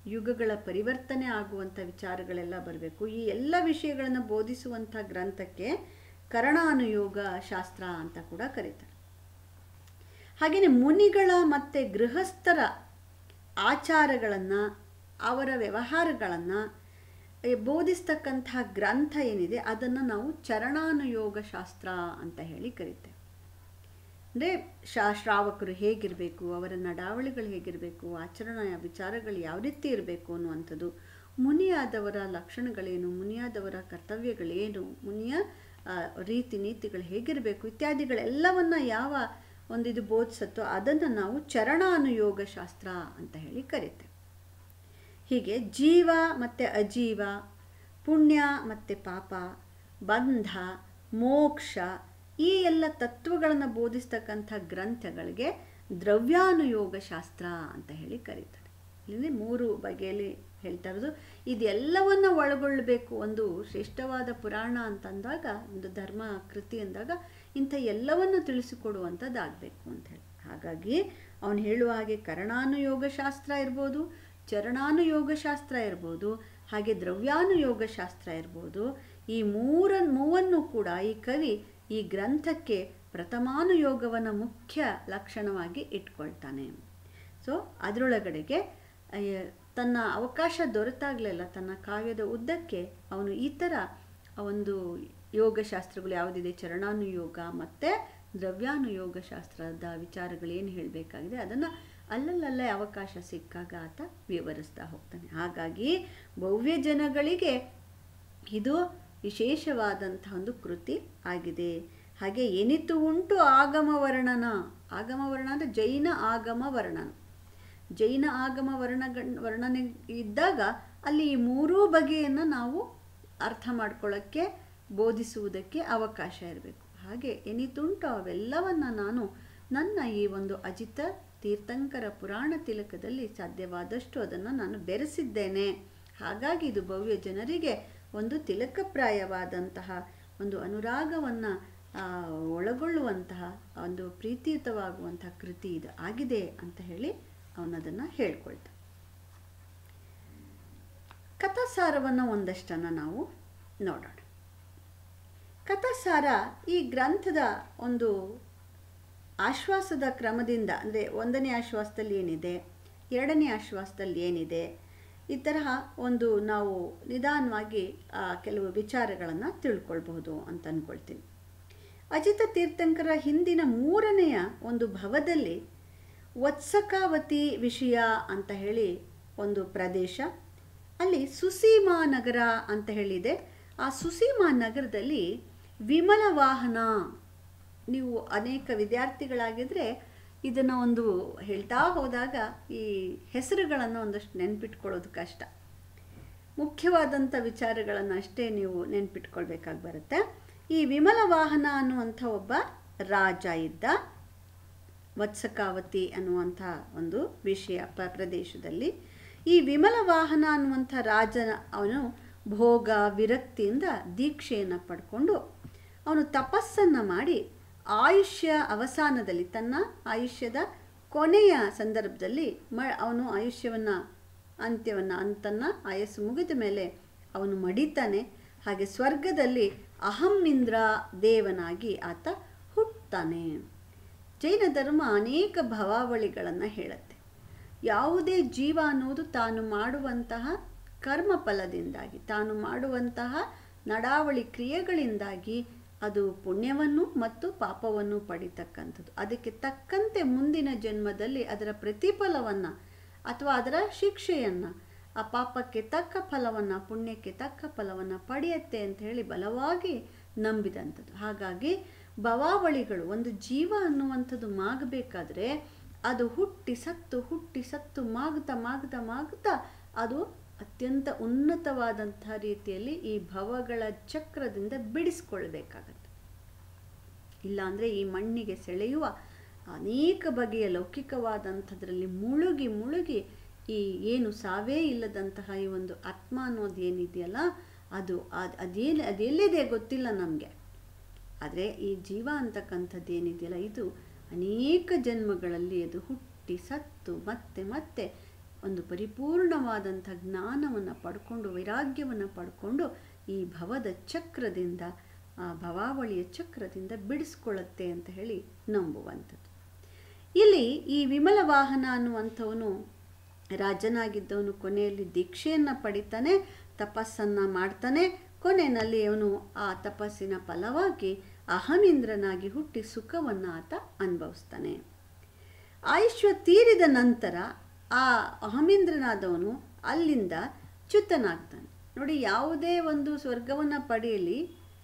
ಯುಗಗಳ ಪರಿವರ್ತನೆ ಆಗುವಂಥ ವಿಚಾರಗಳೆಲ್ಲ ಬರಬೇಕು ಈ ಎಲ್ಲ ವಿಷಯಗಳನ್ನು ಬೋಧಿಸುವಂಥ ಗ್ರಂಥಕ್ಕೆ ಕರಣಾನುಯೋಗ ಶಾಸ್ತ್ರ ಅಂತ ಕೂಡ ಕರೀತಾರೆ ಹಾಗೆಯೇ ಮುನಿಗಳ ಮತ್ತು ಗೃಹಸ್ಥರ ಆಚಾರಗಳನ್ನು ಅವರ ವ್ಯವಹಾರಗಳನ್ನು ಬೋಧಿಸ್ತಕ್ಕಂತಹ ಗ್ರಂಥ ಏನಿದೆ ಅದನ್ನು ನಾವು ಚರಣಾನುಯೋಗ ಶಾಸ್ತ್ರ ಅಂತ ಹೇಳಿ ಕರಿತೇವೆ ಅಂದರೆ ಶಾ ಶ್ರಾವಕರು ಹೇಗಿರಬೇಕು ಅವರ ನಡಾವಳಿಗಳು ಹೇಗಿರಬೇಕು ಆಚರಣೆಯ ವಿಚಾರಗಳು ಯಾವ ರೀತಿ ಇರಬೇಕು ಅನ್ನುವಂಥದ್ದು ಮುನಿಯಾದವರ ಲಕ್ಷಣಗಳೇನು ಮುನಿಯಾದವರ ಕರ್ತವ್ಯಗಳೇನು ಮುನಿಯ ಆ, ರೀತಿ ನೀತಿಗಳು ಹೇಗಿರಬೇಕು ಇತ್ಯಾದಿಗಳೆಲ್ಲವನ್ನು ಯಾವ ಒಂದು ಇದು ಬೋಧಿಸುತ್ತೋ ಅದನ್ನು ನಾವು ಚರಣಾನುಯೋಗ ಶಾಸ್ತ್ರ ಅಂತ ಹೇಳಿ ಕರಿತೇವೆ ಹೀಗೆ ಜೀವ ಮತ್ತು ಅಜೀವ ಪುಣ್ಯ ಮತ್ತು ಪಾಪ ಬಂಧ ಮೋಕ್ಷ ಈ ಎಲ್ಲ ತತ್ವಗಳನ್ನು ಬೋಧಿಸ್ತಕ್ಕಂಥ ಗ್ರಂಥಗಳಿಗೆ ದ್ರವ್ಯಾನುಯೋಗ ಶಾಸ್ತ್ರ ಅಂತ ಹೇಳಿ ಕರೀತಾರೆ ಇಲ್ಲಿ ಮೂರು ಬಗೆಯಲ್ಲಿ ಹೇಳ್ತಾ ಇರೋದು ಇದೆಲ್ಲವನ್ನು ಒಳಗೊಳ್ಳಬೇಕು ಒಂದು ಶ್ರೇಷ್ಠವಾದ ಪುರಾಣ ಅಂತಂದಾಗ ಒಂದು ಧರ್ಮ ಕೃತಿ ಅಂದಾಗ ಇಂಥ ಎಲ್ಲವನ್ನು ತಿಳಿಸಿಕೊಡುವಂಥದ್ದಾಗಬೇಕು ಅಂತ ಹೇಳಿ ಹಾಗಾಗಿ ಅವನು ಹೇಳುವ ಹಾಗೆ ಕರಣಾನುಯೋಗ ಶಾಸ್ತ್ರ ಇರ್ಬೋದು ಚರಣಾನುಯೋಗ ಶಾಸ್ತ್ರ ಇರ್ಬೋದು ಹಾಗೆ ದ್ರವ್ಯಾನುಯೋಗ ಶಾಸ್ತ್ರ ಇರ್ಬೋದು ಈ ಮೂರ ಮೂವನ್ನು ಕೂಡ ಈ ಕವಿ ಈ ಗ್ರಂಥಕ್ಕೆ ಪ್ರಥಮಾನುಯೋಗವನ್ನು ಮುಖ್ಯ ಲಕ್ಷಣವಾಗಿ ಇಟ್ಕೊಳ್ತಾನೆ ಸೊ ಅದರೊಳಗಡೆಗೆ ಅಯ್ಯ, ತನ್ನ ಅವಕಾಶ ದೊರೆತಾಗಲೆಲ್ಲ ತನ್ನ ಕಾವ್ಯದ ಉದ್ದಕ್ಕೆ ಅವನು ಈ ಥರ ಒಂದು ಯೋಗಶಾಸ್ತ್ರಗಳು ಯಾವುದಿದೆ ಚರಣಾನುಯೋಗ ಮತ್ತು ದ್ರವ್ಯಾನುಯೋಗ ಶಾಸ್ತ್ರದ ವಿಚಾರಗಳು ಏನು ಹೇಳಬೇಕಾಗಿದೆ ಅದನ್ನು ಅಲ್ಲಲ್ಲಲ್ಲೇ ಅವಕಾಶ ಸಿಕ್ಕಾಗ ಆತ ವಿವರಿಸ್ತಾ ಹೋಗ್ತಾನೆ ಹಾಗಾಗಿ ಭವ್ಯ ಜನಗಳಿಗೆ ಇದು ವಿಶೇಷವಾದಂಥ ಒಂದು ಕೃತಿ ಆಗಿದೆ ಹಾಗೆ ಏನಿತು ಉಂಟು ಆಗಮ ವರ್ಣನ ಆಗಮ ವರ್ಣ ಅಂದರೆ ಜೈನ ಆಗಮ ವರ್ಣನ ಜೈನ ಆಗಮ ವರ್ಣಗ ವರ್ಣನೆ ಇದ್ದಾಗ ಅಲ್ಲಿ ಈ ಮೂರೂ ಬಗೆಯನ್ನು ನಾವು ಅರ್ಥ ಮಾಡ್ಕೊಳ್ಳೋಕ್ಕೆ ಬೋಧಿಸುವುದಕ್ಕೆ ಅವಕಾಶ ಇರಬೇಕು ಹಾಗೆ ಏನಿತುಂಟು ಅವೆಲ್ಲವನ್ನು ನಾನು ನನ್ನ ಈ ಒಂದು ಅಜಿತ ತೀರ್ಥಂಕರ ಪುರಾಣ ತಿಲಕದಲ್ಲಿ ಸಾಧ್ಯವಾದಷ್ಟು ಅದನ್ನು ನಾನು ಬೆರೆಸಿದ್ದೇನೆ ಹಾಗಾಗಿ ಇದು ಭವ್ಯ ಜನರಿಗೆ ಒಂದು ತಿಲಕಪ್ರಾಯವಾದಂತಹ ಒಂದು ಅನುರಾಗವನ್ನು ಒಳಗೊಳ್ಳುವಂತಹ ಒಂದು ಪ್ರೀತಿಯುತವಾಗುವಂತಹ ಕೃತಿ ಇದು ಆಗಿದೆ ಅಂತ ಹೇಳಿ ಅವನದನ್ನು ಹೇಳ್ಕೊಳ್ತ ಕಥಾಸಾರವನ್ನು ಒಂದಷ್ಟನ್ನು ನಾವು ನೋಡೋಣ ಕಥಾಸಾರ ಈ ಗ್ರಂಥದ ಒಂದು ಆಶ್ವಾಸದ ಕ್ರಮದಿಂದ ಅಂದರೆ ಒಂದನೇ ಆಶ್ವಾಸದಲ್ಲಿ ಏನಿದೆ ಎರಡನೇ ಆಶ್ವಾಸದಲ್ಲಿ ಏನಿದೆ ಈ ತರಹ ಒಂದು ನಾವು ನಿಧಾನವಾಗಿ ಆ, ಕೆಲವು ವಿಚಾರಗಳನ್ನು ತಿಳ್ಕೊಳ್ಬಹುದು ಅಂತ ಅಂದ್ಕೊಳ್ತೀನಿ ಅಜಿತ ತೀರ್ಥಂಕರ ಹಿಂದಿನ ಮೂರನೆಯ ಒಂದು ಭವದಲ್ಲಿ ವತ್ಸಕಾವತಿ ವಿಷಯ ಅಂತ ಹೇಳಿ ಒಂದು ಪ್ರದೇಶ ಅಲ್ಲಿ ಸುಸೀಮಾ ನಗರ ಅಂತ ಹೇಳಿದೆ ಆ ಸುಸೀಮಾ ನಗರದಲ್ಲಿ ವಿಮಲ ವಾಹನ ನೀವು ಅನೇಕ ವಿದ್ಯಾರ್ಥಿಗಳಾಗಿದ್ದರೆ ಇದನ್ನು ಒಂದು ಹೇಳ್ತಾ ಹೋದಾಗ ಈ ಹೆಸರುಗಳನ್ನು ಒಂದಷ್ಟು ನೆನ್ಪಿಟ್ಕೊಳ್ಳೋದು ಕಷ್ಟ ಮುಖ್ಯವಾದಂಥ ವಿಚಾರಗಳನ್ನು ಅಷ್ಟೇ ನೀವು ನೆನ್ಪಿಟ್ಕೊಳ್ಬೇಕಾಗಿ ಬರುತ್ತೆ ಈ ವಿಮಲ ವಾಹನ ಅನ್ನುವಂಥ ಒಬ್ಬ ರಾಜ ಇದ್ದ ವತ್ಸಕಾವತಿ ಅನ್ನುವಂಥ ಒಂದು ವಿಷಯ ಪ ಪ್ರದೇಶದಲ್ಲಿ ಈ ವಿಮಲ ವಾಹನ ಅನ್ನುವಂಥ ರಾಜನ ಅವನು ಭೋಗ ವಿರಕ್ತಿಯಿಂದ ದೀಕ್ಷೆಯನ್ನು ಪಡ್ಕೊಂಡು ಅವನು ತಪಸ್ಸನ್ನು ಮಾಡಿ ಆಯುಷ್ಯ ಅವಸಾನದಲ್ಲಿ ತನ್ನ ಆಯುಷ್ಯದ ಕೊನೆಯ ಸಂದರ್ಭದಲ್ಲಿ ಮ ಅವನು ಆಯುಷ್ಯವನ್ನು ಅಂತ್ಯವನ್ನು ಅಂತನ್ನ ಆಯಸ್ಸು ಮುಗಿದ ಮೇಲೆ ಅವನು ಮಡಿತಾನೆ ಹಾಗೆ ಸ್ವರ್ಗದಲ್ಲಿ ಅಹಮ್ಮಿಂದ್ರ ದೇವನಾಗಿ ಆತ ಹುಟ್ಟುತ್ತಾನೆ ಜೈನ ಧರ್ಮ ಅನೇಕ ಭವಾವಳಿಗಳನ್ನು ಹೇಳುತ್ತೆ ಯಾವುದೇ ಜೀವ ಅನ್ನೋದು ತಾನು ಮಾಡುವಂತಹ ಕರ್ಮ ಫಲದಿಂದಾಗಿ ತಾನು ಮಾಡುವಂತಹ ನಡಾವಳಿ ಕ್ರಿಯೆಗಳಿಂದಾಗಿ ಅದು ಪುಣ್ಯವನ್ನು ಮತ್ತು ಪಾಪವನ್ನು ಪಡಿತಕ್ಕಂಥದ್ದು ಅದಕ್ಕೆ ತಕ್ಕಂತೆ ಮುಂದಿನ ಜನ್ಮದಲ್ಲಿ ಅದರ ಪ್ರತಿಫಲವನ್ನು ಅಥವಾ ಅದರ ಶಿಕ್ಷೆಯನ್ನು ಆ ಪಾಪಕ್ಕೆ ತಕ್ಕ ಫಲವನ್ನು ಪುಣ್ಯಕ್ಕೆ ತಕ್ಕ ಫಲವನ್ನು ಪಡೆಯುತ್ತೆ ಅಂತ ಹೇಳಿ ಬಲವಾಗಿ ನಂಬಿದಂಥದ್ದು ಹಾಗಾಗಿ ಭವಾವಳಿಗಳು ಒಂದು ಜೀವ ಅನ್ನುವಂಥದ್ದು ಮಾಗಬೇಕಾದ್ರೆ ಅದು ಹುಟ್ಟಿ ಸತ್ತು ಹುಟ್ಟಿ ಸತ್ತು ಮಾಗ್ತಾ ಮಾಗ್ತಾ ಮಾಗ್ತಾ ಅದು ಅತ್ಯಂತ ಉನ್ನತವಾದಂತಹ ರೀತಿಯಲ್ಲಿ ಈ ಭವಗಳ ಚಕ್ರದಿಂದ ಬಿಡಿಸ್ಕೊಳ್ಬೇಕಾಗತ್ತೆ ಇಲ್ಲಾಂದರೆ ಈ ಮಣ್ಣಿಗೆ ಸೆಳೆಯುವ ಅನೇಕ ಬಗೆಯ ಲೌಕಿಕವಾದಂಥದ್ರಲ್ಲಿ ಮುಳುಗಿ ಮುಳುಗಿ ಈ ಏನು ಸಾವೇ ಇಲ್ಲದಂತಹ ಈ ಒಂದು ಆತ್ಮ ಅನ್ನೋದು ಏನಿದೆಯಲ್ಲ ಅದು ಅದು ಅದೇನು ಅದೆಲ್ಲಿದೆ ಗೊತ್ತಿಲ್ಲ ನಮಗೆ ಆದರೆ ಈ ಜೀವ ಅಂತಕ್ಕಂಥದ್ದು ಏನಿದೆಯಲ್ಲ ಇದು ಅನೇಕ ಜನ್ಮಗಳಲ್ಲಿ ಅದು ಹುಟ್ಟಿ ಸತ್ತು ಮತ್ತೆ ಮತ್ತೆ ಒಂದು ಪರಿಪೂರ್ಣವಾದಂಥ ಜ್ಞಾನವನ್ನು ಪಡ್ಕೊಂಡು ವೈರಾಗ್ಯವನ್ನು ಪಡ್ಕೊಂಡು ಈ ಭವದ ಚಕ್ರದಿಂದ ಆ ಭವಾವಳಿಯ ಚಕ್ರದಿಂದ ಬಿಡಿಸ್ಕೊಳ್ಳುತ್ತೆ ಅಂತ ಹೇಳಿ ನಂಬುವಂಥದ್ದು ಇಲ್ಲಿ ಈ ವಿಮಲ ವಾಹನ ಅನ್ನುವಂಥವನು ರಾಜನಾಗಿದ್ದವನು ಕೊನೆಯಲ್ಲಿ ದೀಕ್ಷೆಯನ್ನು ಪಡಿತಾನೆ ತಪಸ್ಸನ್ನು ಮಾಡ್ತಾನೆ ಕೊನೆಯಲ್ಲಿ ಅವನು ಆ ತಪಸ್ಸಿನ ಫಲವಾಗಿ ಅಹಮಿಂದ್ರನಾಗಿ ಹುಟ್ಟಿ ಸುಖವನ್ನು ಆತ ಅನುಭವಿಸ್ತಾನೆ ಆಯುಷ್ಯ ತೀರಿದ ನಂತರ ಆ ಅಹಮಿಂದ್ರನಾದವನು ಅಲ್ಲಿಂದ ಚ್ಯುತನಾಗ್ತಾನೆ ನೋಡಿ ಯಾವುದೇ ಒಂದು ಸ್ವರ್ಗವನ್ನು ಪಡೆಯಲಿ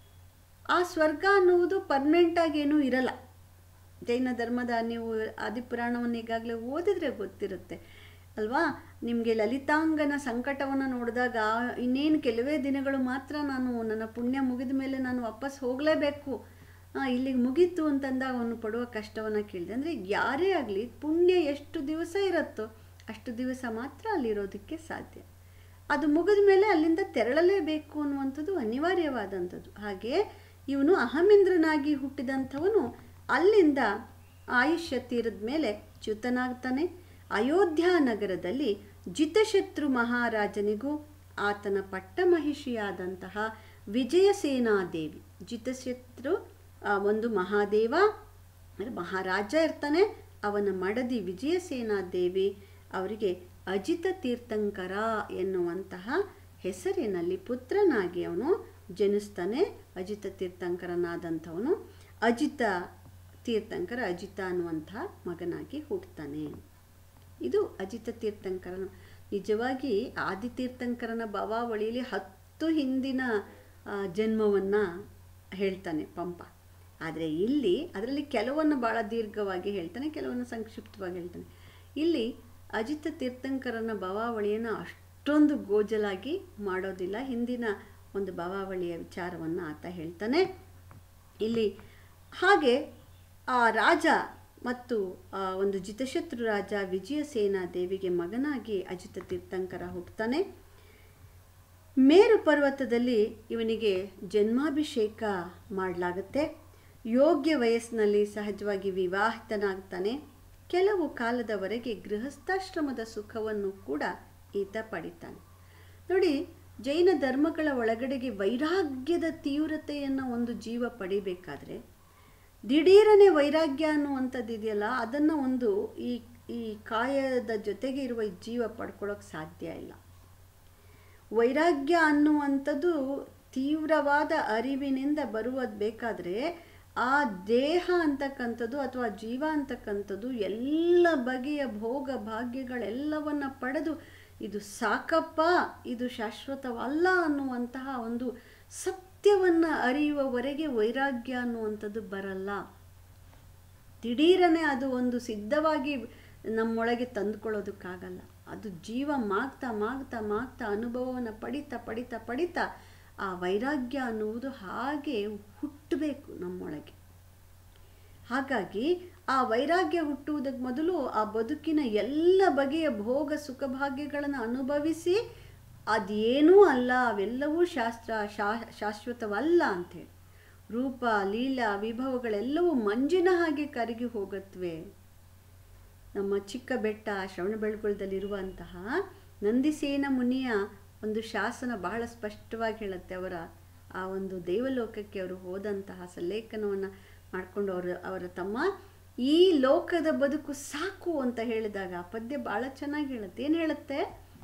ಆ ಸ್ವರ್ಗ ಅನ್ನುವುದು ಪರ್ಮನೆಂಟಾಗಿ ಏನೂ ಇರಲ್ಲ ಜೈನ ಧರ್ಮದ ನೀವು ಆದಿಪುರಾಣವನ್ನು ಈಗಾಗಲೇ ಓದಿದ್ರೆ ಗೊತ್ತಿರುತ್ತೆ ಅಲ್ವಾ ನಿಮಗೆ ಲಲಿತಾಂಗನ ಸಂಕಟವನ್ನು ನೋಡಿದಾಗ ಇನ್ನೇನು ಕೆಲವೇ ದಿನಗಳು ಮಾತ್ರ ನಾನು ನನ್ನ ಪುಣ್ಯ ಮುಗಿದ ಮೇಲೆ ನಾನು ವಾಪಸ್ ಹೋಗಲೇಬೇಕು ಇಲ್ಲಿಗೆ ಮುಗೀತು ಅಂತಂದಾಗ ಅವನು ಪಡುವ ಕಷ್ಟವನ್ನು ಕೇಳಿದೆ ಅಂದರೆ ಯಾರೇ ಆಗಲಿ ಪುಣ್ಯ ಎಷ್ಟು ದಿವಸ ಇರುತ್ತೋ ಅಷ್ಟು ದಿವಸ ಮಾತ್ರ ಅಲ್ಲಿರೋದಕ್ಕೆ ಸಾಧ್ಯ ಅದು ಮುಗಿದ ಮೇಲೆ ಅಲ್ಲಿಂದ ತೆರಳಲೇಬೇಕು ಅನ್ನುವಂಥದ್ದು ಅನಿವಾರ್ಯವಾದಂಥದ್ದು ಹಾಗೆ ಇವನು ಅಹಮಿಂದ್ರನಾಗಿ ಹುಟ್ಟಿದಂಥವನು ಅಲ್ಲಿಂದ ಆಯುಷ್ಯ ತೀರದ ಮೇಲೆ ಚ್ಯುತನಾಗ್ತಾನೆ ಅಯೋಧ್ಯ ನಗರದಲ್ಲಿ ಜಿತಶತ್ರು ಮಹಾರಾಜನಿಗೂ ಆತನ ಪಟ್ಟಮಹಿಷಿಯಾದಂತಹ ವಿಜಯಸೇನಾದೇವಿ ಜಿತಶತ್ರು ಒಂದು ಮಹಾದೇವ ಮಹಾರಾಜ ಇರ್ತಾನೆ ಅವನ ಮಡದಿ ವಿಜಯಸೇನಾದೇವಿ ಅವರಿಗೆ ಅಜಿತ ತೀರ್ಥಂಕರ ಎನ್ನುವಂತಹ ಹೆಸರಿನಲ್ಲಿ ಪುತ್ರನಾಗಿ ಅವನು ಜನಿಸ್ತಾನೆ ಅಜಿತ ತೀರ್ಥಂಕರನಾದಂಥವನು ಅಜಿತ ತೀರ್ಥಂಕರ ಅಜಿತ ಅನ್ನುವಂಥ ಮಗನಾಗಿ ಹುಟ್ಟುತ್ತಾನೆ ಇದು ಅಜಿತ ತೀರ್ಥಂಕರನ ನಿಜವಾಗಿ ಆದಿತೀರ್ಥಂಕರನ ಭವಾವಳಿಯಲ್ಲಿ ಹತ್ತು ಹಿಂದಿನ ಜನ್ಮವನ್ನು ಹೇಳ್ತಾನೆ ಪಂಪ ಆದರೆ ಇಲ್ಲಿ ಅದರಲ್ಲಿ ಕೆಲವನ್ನು ಭಾಳ ದೀರ್ಘವಾಗಿ ಹೇಳ್ತಾನೆ ಕೆಲವನ್ನು ಸಂಕ್ಷಿಪ್ತವಾಗಿ ಹೇಳ್ತಾನೆ ಇಲ್ಲಿ ಅಜಿತ ತೀರ್ಥಂಕರನ ಭವಾವಳಿಯನ್ನು ಅಷ್ಟೊಂದು ಗೋಜಲಾಗಿ ಮಾಡೋದಿಲ್ಲ ಹಿಂದಿನ ಒಂದು ಭವಾವಳಿಯ ವಿಚಾರವನ್ನು ಆತ ಹೇಳ್ತಾನೆ ಇಲ್ಲಿ ಹಾಗೆ ಆ ರಾಜ ಮತ್ತು ಆ ಒಂದು ಜಿತಶತ್ರು ರಾಜ ವಿಜಯಸೇನಾ ದೇವಿಗೆ ಮಗನಾಗಿ ಅಜಿತ ತೀರ್ಥಂಕರ ಹುಟ್ಟುತ್ತಾನೆ ಮೇರು ಪರ್ವತದಲ್ಲಿ ಇವನಿಗೆ ಜನ್ಮಾಭಿಷೇಕ ಮಾಡಲಾಗುತ್ತೆ ಯೋಗ್ಯ ವಯಸ್ಸಿನಲ್ಲಿ ಸಹಜವಾಗಿ ವಿವಾಹಿತನಾಗ್ತಾನೆ ಕೆಲವು ಕಾಲದವರೆಗೆ ಗೃಹಸ್ಥಾಶ್ರಮದ ಸುಖವನ್ನು ಕೂಡ ಈತ ಪಡಿತಾನೆ ನೋಡಿ ಜೈನ ಧರ್ಮಗಳ ಒಳಗಡೆಗೆ ವೈರಾಗ್ಯದ ತೀವ್ರತೆಯನ್ನು ಒಂದು ಜೀವ ಪಡಿಬೇಕಾದ್ರೆ ದಿಢೀರನೆ ವೈರಾಗ್ಯ ಅನ್ನುವಂಥದ್ದು ಇದೆಯಲ್ಲ ಅದನ್ನು ಒಂದು ಈ ಈ ಕಾಯದ ಜೊತೆಗೆ ಇರುವ ಜೀವ ಪಡ್ಕೊಳ್ಳೋಕೆ ಸಾಧ್ಯ ಇಲ್ಲ ವೈರಾಗ್ಯ ಅನ್ನುವಂಥದ್ದು ತೀವ್ರವಾದ ಅರಿವಿನಿಂದ ಬರುವುದು ಬೇಕಾದರೆ ಆ ದೇಹ ಅಂತಕ್ಕಂಥದ್ದು ಅಥವಾ ಜೀವ ಅಂತಕ್ಕಂಥದ್ದು ಎಲ್ಲ ಬಗೆಯ ಭೋಗ ಭಾಗ್ಯಗಳೆಲ್ಲವನ್ನ ಪಡೆದು ಇದು ಸಾಕಪ್ಪ ಇದು ಶಾಶ್ವತವಲ್ಲ ಅನ್ನುವಂತಹ ಒಂದು ಸತ್ಯವನ್ನು ಅರಿಯುವವರೆಗೆ ವೈರಾಗ್ಯ ಅನ್ನುವಂಥದ್ದು ಬರಲ್ಲ ದಿಢೀರನೆ ಅದು ಒಂದು ಸಿದ್ಧವಾಗಿ ನಮ್ಮೊಳಗೆ ತಂದುಕೊಳ್ಳೋದಕ್ಕಾಗಲ್ಲ ಅದು ಜೀವ ಮಾಗ್ತಾ ಮಾಗ್ತಾ ಮಾಗ್ತಾ ಅನುಭವವನ್ನು ಪಡಿತಾ ಪಡಿತಾ ಪಡಿತಾ ಆ ವೈರಾಗ್ಯ ಅನ್ನುವುದು ಹಾಗೆ ಹುಟ್ಟಬೇಕು ನಮ್ಮೊಳಗೆ ಹಾಗಾಗಿ ಆ ವೈರಾಗ್ಯ ಹುಟ್ಟುವುದಕ್ಕೆ ಮೊದಲು ಆ ಬದುಕಿನ ಎಲ್ಲ ಬಗೆಯ ಭೋಗ ಸುಖ ಭಾಗ್ಯಗಳನ್ನು ಅನುಭವಿಸಿ ಅದೇನೂ ಅಲ್ಲ ಅವೆಲ್ಲವೂ ಶಾಸ್ತ್ರ ಶಾ ಶಾಶ್ವತವಲ್ಲ ಅಂಥೇಳಿ ರೂಪ ಲೀಲಾ ವಿಭವಗಳೆಲ್ಲವೂ ಮಂಜಿನ ಹಾಗೆ ಕರಗಿ ಹೋಗತ್ವೆ ನಮ್ಮ ಚಿಕ್ಕ ಬೆಟ್ಟ ಶ್ರವಣಬೆಳಗೊಳದಲ್ಲಿರುವಂತಹ ನಂದಿಸೇನ ಮುನಿಯ ಒಂದು ಶಾಸನ ಬಹಳ ಸ್ಪಷ್ಟವಾಗಿ ಹೇಳುತ್ತೆ ಅವರ ಆ ಒಂದು ದೇವಲೋಕಕ್ಕೆ ಅವರು ಹೋದಂತಹ ಸಲ್ಲೇಖನವನ್ನು ಮಾಡಿಕೊಂಡು ಅವರು ಅವರ ತಮ್ಮ ಈ ಲೋಕದ ಬದುಕು ಸಾಕು ಅಂತ ಹೇಳಿದಾಗ ಆ ಪದ್ಯ ಭಾಳ ಚೆನ್ನಾಗಿ ಹೇಳುತ್ತೆ ಏನು ಹೇಳುತ್ತೆ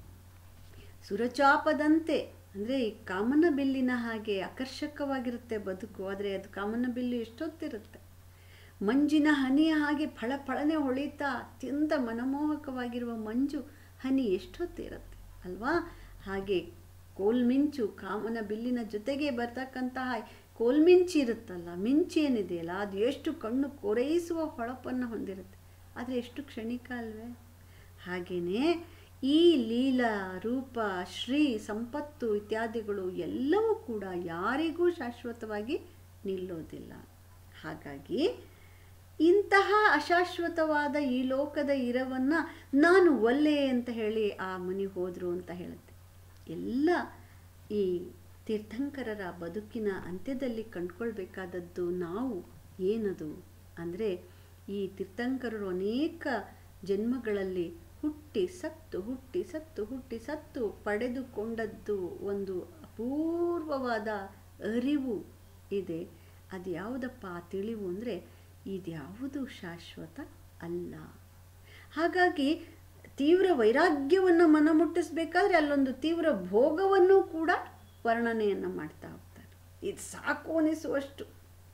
ಸುರಚಾಪದಂತೆ ಅಂದರೆ ಈ ಕಾಮನ ಬಿಲ್ಲಿನ ಹಾಗೆ ಆಕರ್ಷಕವಾಗಿರುತ್ತೆ ಬದುಕು ಆದರೆ ಅದು ಕಾಮನ ಬಿಲ್ಲು ಎಷ್ಟೊತ್ತಿರುತ್ತೆ ಮಂಜಿನ ಹನಿಯ ಹಾಗೆ ಫಳ ಫಳನೆ ಹೊಳಿತಾ ಅತ್ಯಂತ ಮನಮೋಹಕವಾಗಿರುವ ಮಂಜು ಹನಿ ಎಷ್ಟೊತ್ತಿರುತ್ತೆ ಅಲ್ವಾ ಹಾಗೆ ಕೋಲ್ಮಿಂಚು ಕಾಮನ ಬಿಲ್ಲಿನ ಜೊತೆಗೆ ಬರ್ತಕ್ಕಂತಹ ಕೋಲ್ಮಿಂಚು ಇರುತ್ತಲ್ಲ ಮಿಂಚು ಏನಿದೆಯಲ್ಲ ಅದು ಎಷ್ಟು ಕಣ್ಣು ಕೊರೈಸುವ ಹೊಳಪನ್ನು ಹೊಂದಿರುತ್ತೆ ಆದರೆ ಎಷ್ಟು ಕ್ಷಣಿಕ ಅಲ್ವೇ ಹಾಗೆಯೇ ಈ ಲೀಲಾ ರೂಪ ಶ್ರೀ ಸಂಪತ್ತು ಇತ್ಯಾದಿಗಳು ಎಲ್ಲವೂ ಕೂಡ ಯಾರಿಗೂ ಶಾಶ್ವತವಾಗಿ ನಿಲ್ಲೋದಿಲ್ಲ ಹಾಗಾಗಿ ಇಂತಹ ಅಶಾಶ್ವತವಾದ ಈ ಲೋಕದ ಇರವನ್ನು ನಾನು ಒಲ್ಲೆ ಅಂತ ಹೇಳಿ ಆ ಮುನಿ ಹೋದರು ಅಂತ ಹೇಳುತ್ತೆ ಎಲ್ಲ ಈ ತೀರ್ಥಂಕರರ ಬದುಕಿನ ಅಂತ್ಯದಲ್ಲಿ ಕಂಡುಕೊಳ್ಬೇಕಾದದ್ದು ನಾವು ಏನದು ಅಂದರೆ ಈ ತೀರ್ಥಂಕರರು ಅನೇಕ ಜನ್ಮಗಳಲ್ಲಿ ಹುಟ್ಟಿ ಸತ್ತು ಹುಟ್ಟಿ ಸತ್ತು ಹುಟ್ಟಿ ಸತ್ತು ಪಡೆದುಕೊಂಡದ್ದು ಒಂದು ಅಪೂರ್ವವಾದ ಅರಿವು ಇದೆ ಅದು ಯಾವುದಪ್ಪ ಆ ತಿಳಿವು ಅಂದರೆ ಇದ್ಯಾವುದು ಶಾಶ್ವತ ಅಲ್ಲ ಹಾಗಾಗಿ ತೀವ್ರ ವೈರಾಗ್ಯವನ್ನು ಮನಮುಟ್ಟಿಸ್ಬೇಕಾದ್ರೆ ಅಲ್ಲೊಂದು ತೀವ್ರ ಭೋಗವನ್ನು ಕೂಡ ವರ್ಣನೆಯನ್ನು ಮಾಡ್ತಾ ಹೋಗ್ತಾರೆ ಇದು ಸಾಕು ಅನಿಸುವಷ್ಟು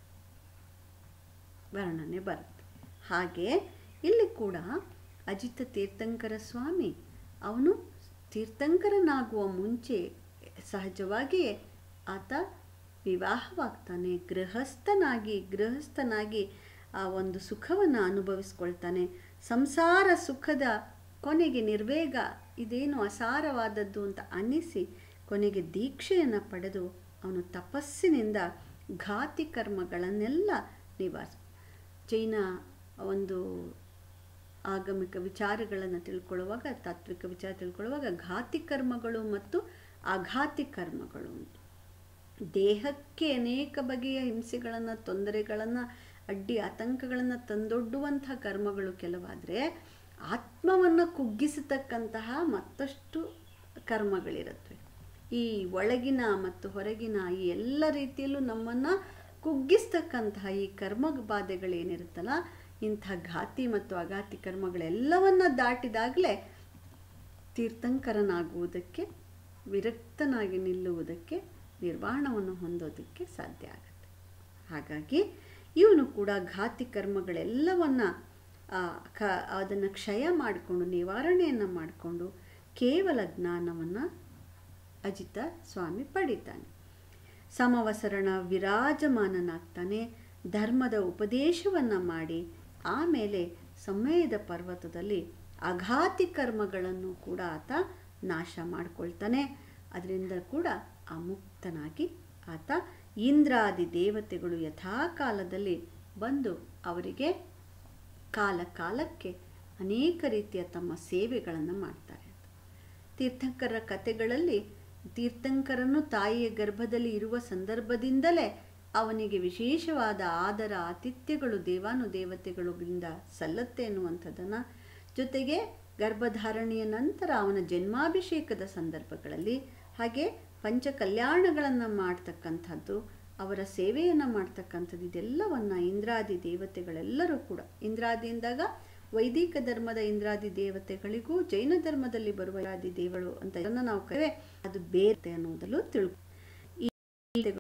ವರ್ಣನೆ ಬರುತ್ತೆ ಹಾಗೆ ಇಲ್ಲಿ ಕೂಡ ಅಜಿತ ತೀರ್ಥಂಕರ ಸ್ವಾಮಿ ಅವನು ತೀರ್ಥಂಕರನಾಗುವ ಮುಂಚೆ ಸಹಜವಾಗಿಯೇ ಆತ ವಿವಾಹವಾಗ್ತಾನೆ ಗೃಹಸ್ಥನಾಗಿ ಗೃಹಸ್ಥನಾಗಿ ಆ ಒಂದು ಸುಖವನ್ನು ಅನುಭವಿಸ್ಕೊಳ್ತಾನೆ ಸಂಸಾರ ಸುಖದ ಕೊನೆಗೆ ನಿರ್ವೇಗ ಇದೇನು ಅಸಾರವಾದದ್ದು ಅಂತ ಅನ್ನಿಸಿ ಕೊನೆಗೆ ದೀಕ್ಷೆಯನ್ನು ಪಡೆದು ಅವನು ತಪಸ್ಸಿನಿಂದ ಘಾತಿ ಕರ್ಮಗಳನ್ನೆಲ್ಲ ನಿವಾರಿಸ ಜೈನ ಒಂದು ಆಗಮಿಕ ವಿಚಾರಗಳನ್ನು ತಿಳ್ಕೊಳ್ಳುವಾಗ ತಾತ್ವಿಕ ವಿಚಾರ ತಿಳ್ಕೊಳ್ಳುವಾಗ ಘಾತಿ ಕರ್ಮಗಳು ಮತ್ತು ಅಘಾತಿ ಕರ್ಮಗಳು ಅಂತ ದೇಹಕ್ಕೆ ಅನೇಕ ಬಗೆಯ ಹಿಂಸೆಗಳನ್ನು ತೊಂದರೆಗಳನ್ನು ಅಡ್ಡಿ ಆತಂಕಗಳನ್ನು ತಂದೊಡ್ಡುವಂಥ ಕರ್ಮಗಳು ಕೆಲವಾದರೆ ಆತ್ಮವನ್ನು ಕುಗ್ಗಿಸತಕ್ಕಂತಹ ಮತ್ತಷ್ಟು ಕರ್ಮಗಳಿರುತ್ತವೆ ಈ ಒಳಗಿನ ಮತ್ತು ಹೊರಗಿನ ಈ ಎಲ್ಲ ರೀತಿಯಲ್ಲೂ ನಮ್ಮನ್ನು ಕುಗ್ಗಿಸ್ತಕ್ಕಂತಹ ಈ ಕರ್ಮ ಬಾಧೆಗಳೇನಿರುತ್ತಲ್ಲ ಇಂಥ ಘಾತಿ ಮತ್ತು ಅಘಾತಿ ಕರ್ಮಗಳೆಲ್ಲವನ್ನ ದಾಟಿದಾಗಲೇ ತೀರ್ಥಂಕರನಾಗುವುದಕ್ಕೆ ವಿರಕ್ತನಾಗಿ ನಿಲ್ಲುವುದಕ್ಕೆ ನಿರ್ವಾಣವನ್ನು ಹೊಂದೋದಕ್ಕೆ ಸಾಧ್ಯ ಆಗುತ್ತೆ ಹಾಗಾಗಿ ಇವನು ಕೂಡ ಘಾತಿ ಕರ್ಮಗಳೆಲ್ಲವನ್ನ ಕ ಅದನ್ನು ಕ್ಷಯ ಮಾಡಿಕೊಂಡು ನಿವಾರಣೆಯನ್ನು ಮಾಡಿಕೊಂಡು ಕೇವಲ ಜ್ಞಾನವನ್ನು ಅಜಿತ ಸ್ವಾಮಿ ಪಡಿತಾನೆ ಸಮವಸರಣ ವಿರಾಜಮಾನನಾಗ್ತಾನೆ ಧರ್ಮದ ಉಪದೇಶವನ್ನು ಮಾಡಿ ಆಮೇಲೆ ಸಂವೇದ ಪರ್ವತದಲ್ಲಿ ಅಘಾತಿ ಕರ್ಮಗಳನ್ನು ಕೂಡ ಆತ ನಾಶ ಮಾಡಿಕೊಳ್ತಾನೆ ಅದರಿಂದ ಕೂಡ ಅಮುಕ್ತನಾಗಿ ಆತ ಇಂದ್ರಾದಿ ದೇವತೆಗಳು ಯಥಾಕಾಲದಲ್ಲಿ ಬಂದು ಅವರಿಗೆ ಕಾಲ ಕಾಲಕ್ಕೆ ಅನೇಕ ರೀತಿಯ ತಮ್ಮ ಸೇವೆಗಳನ್ನು ಮಾಡ್ತಾರೆ ತೀರ್ಥಂಕರ ಕಥೆಗಳಲ್ಲಿ ತೀರ್ಥಂಕರನ್ನು ತಾಯಿಯ ಗರ್ಭದಲ್ಲಿ ಇರುವ ಸಂದರ್ಭದಿಂದಲೇ ಅವನಿಗೆ ವಿಶೇಷವಾದ ಆದರ ಆತಿಥ್ಯಗಳು ದೇವಾನು ದೇವತೆಗಳಿಂದ ಸಲ್ಲತ್ತೆ ಅನ್ನುವಂಥದ್ದನ್ನು ಜೊತೆಗೆ ಗರ್ಭಧಾರಣೆಯ ನಂತರ ಅವನ ಜನ್ಮಾಭಿಷೇಕದ ಸಂದರ್ಭಗಳಲ್ಲಿ ಹಾಗೆ ಪಂಚ ಕಲ್ಯಾಣಗಳನ್ನು ಮಾಡ್ತಕ್ಕಂಥದ್ದು ಅವರ ಸೇವೆಯನ್ನು ಮಾಡ್ತಕ್ಕಂಥದ್ದು ಇದೆಲ್ಲವನ್ನು ಇಂದ್ರಾದಿ ದೇವತೆಗಳೆಲ್ಲರೂ ಕೂಡ ಇಂದ್ರಾದಿ ಎಂದಾಗ ವೈದಿಕ ಧರ್ಮದ ಇಂದ್ರಾದಿ ದೇವತೆಗಳಿಗೂ ಜೈನ ಧರ್ಮದಲ್ಲಿ ಬರುವ ಇಂದ್ರಾದಿ ದೇವಗಳು ಅಂತ ಇದನ್ನು ನಾವು ಕರೆ ಅದು ಬೇರೆ ಅನ್ನೋದಲ್ಲೂ ತಿಳ್ಕೊ ಈ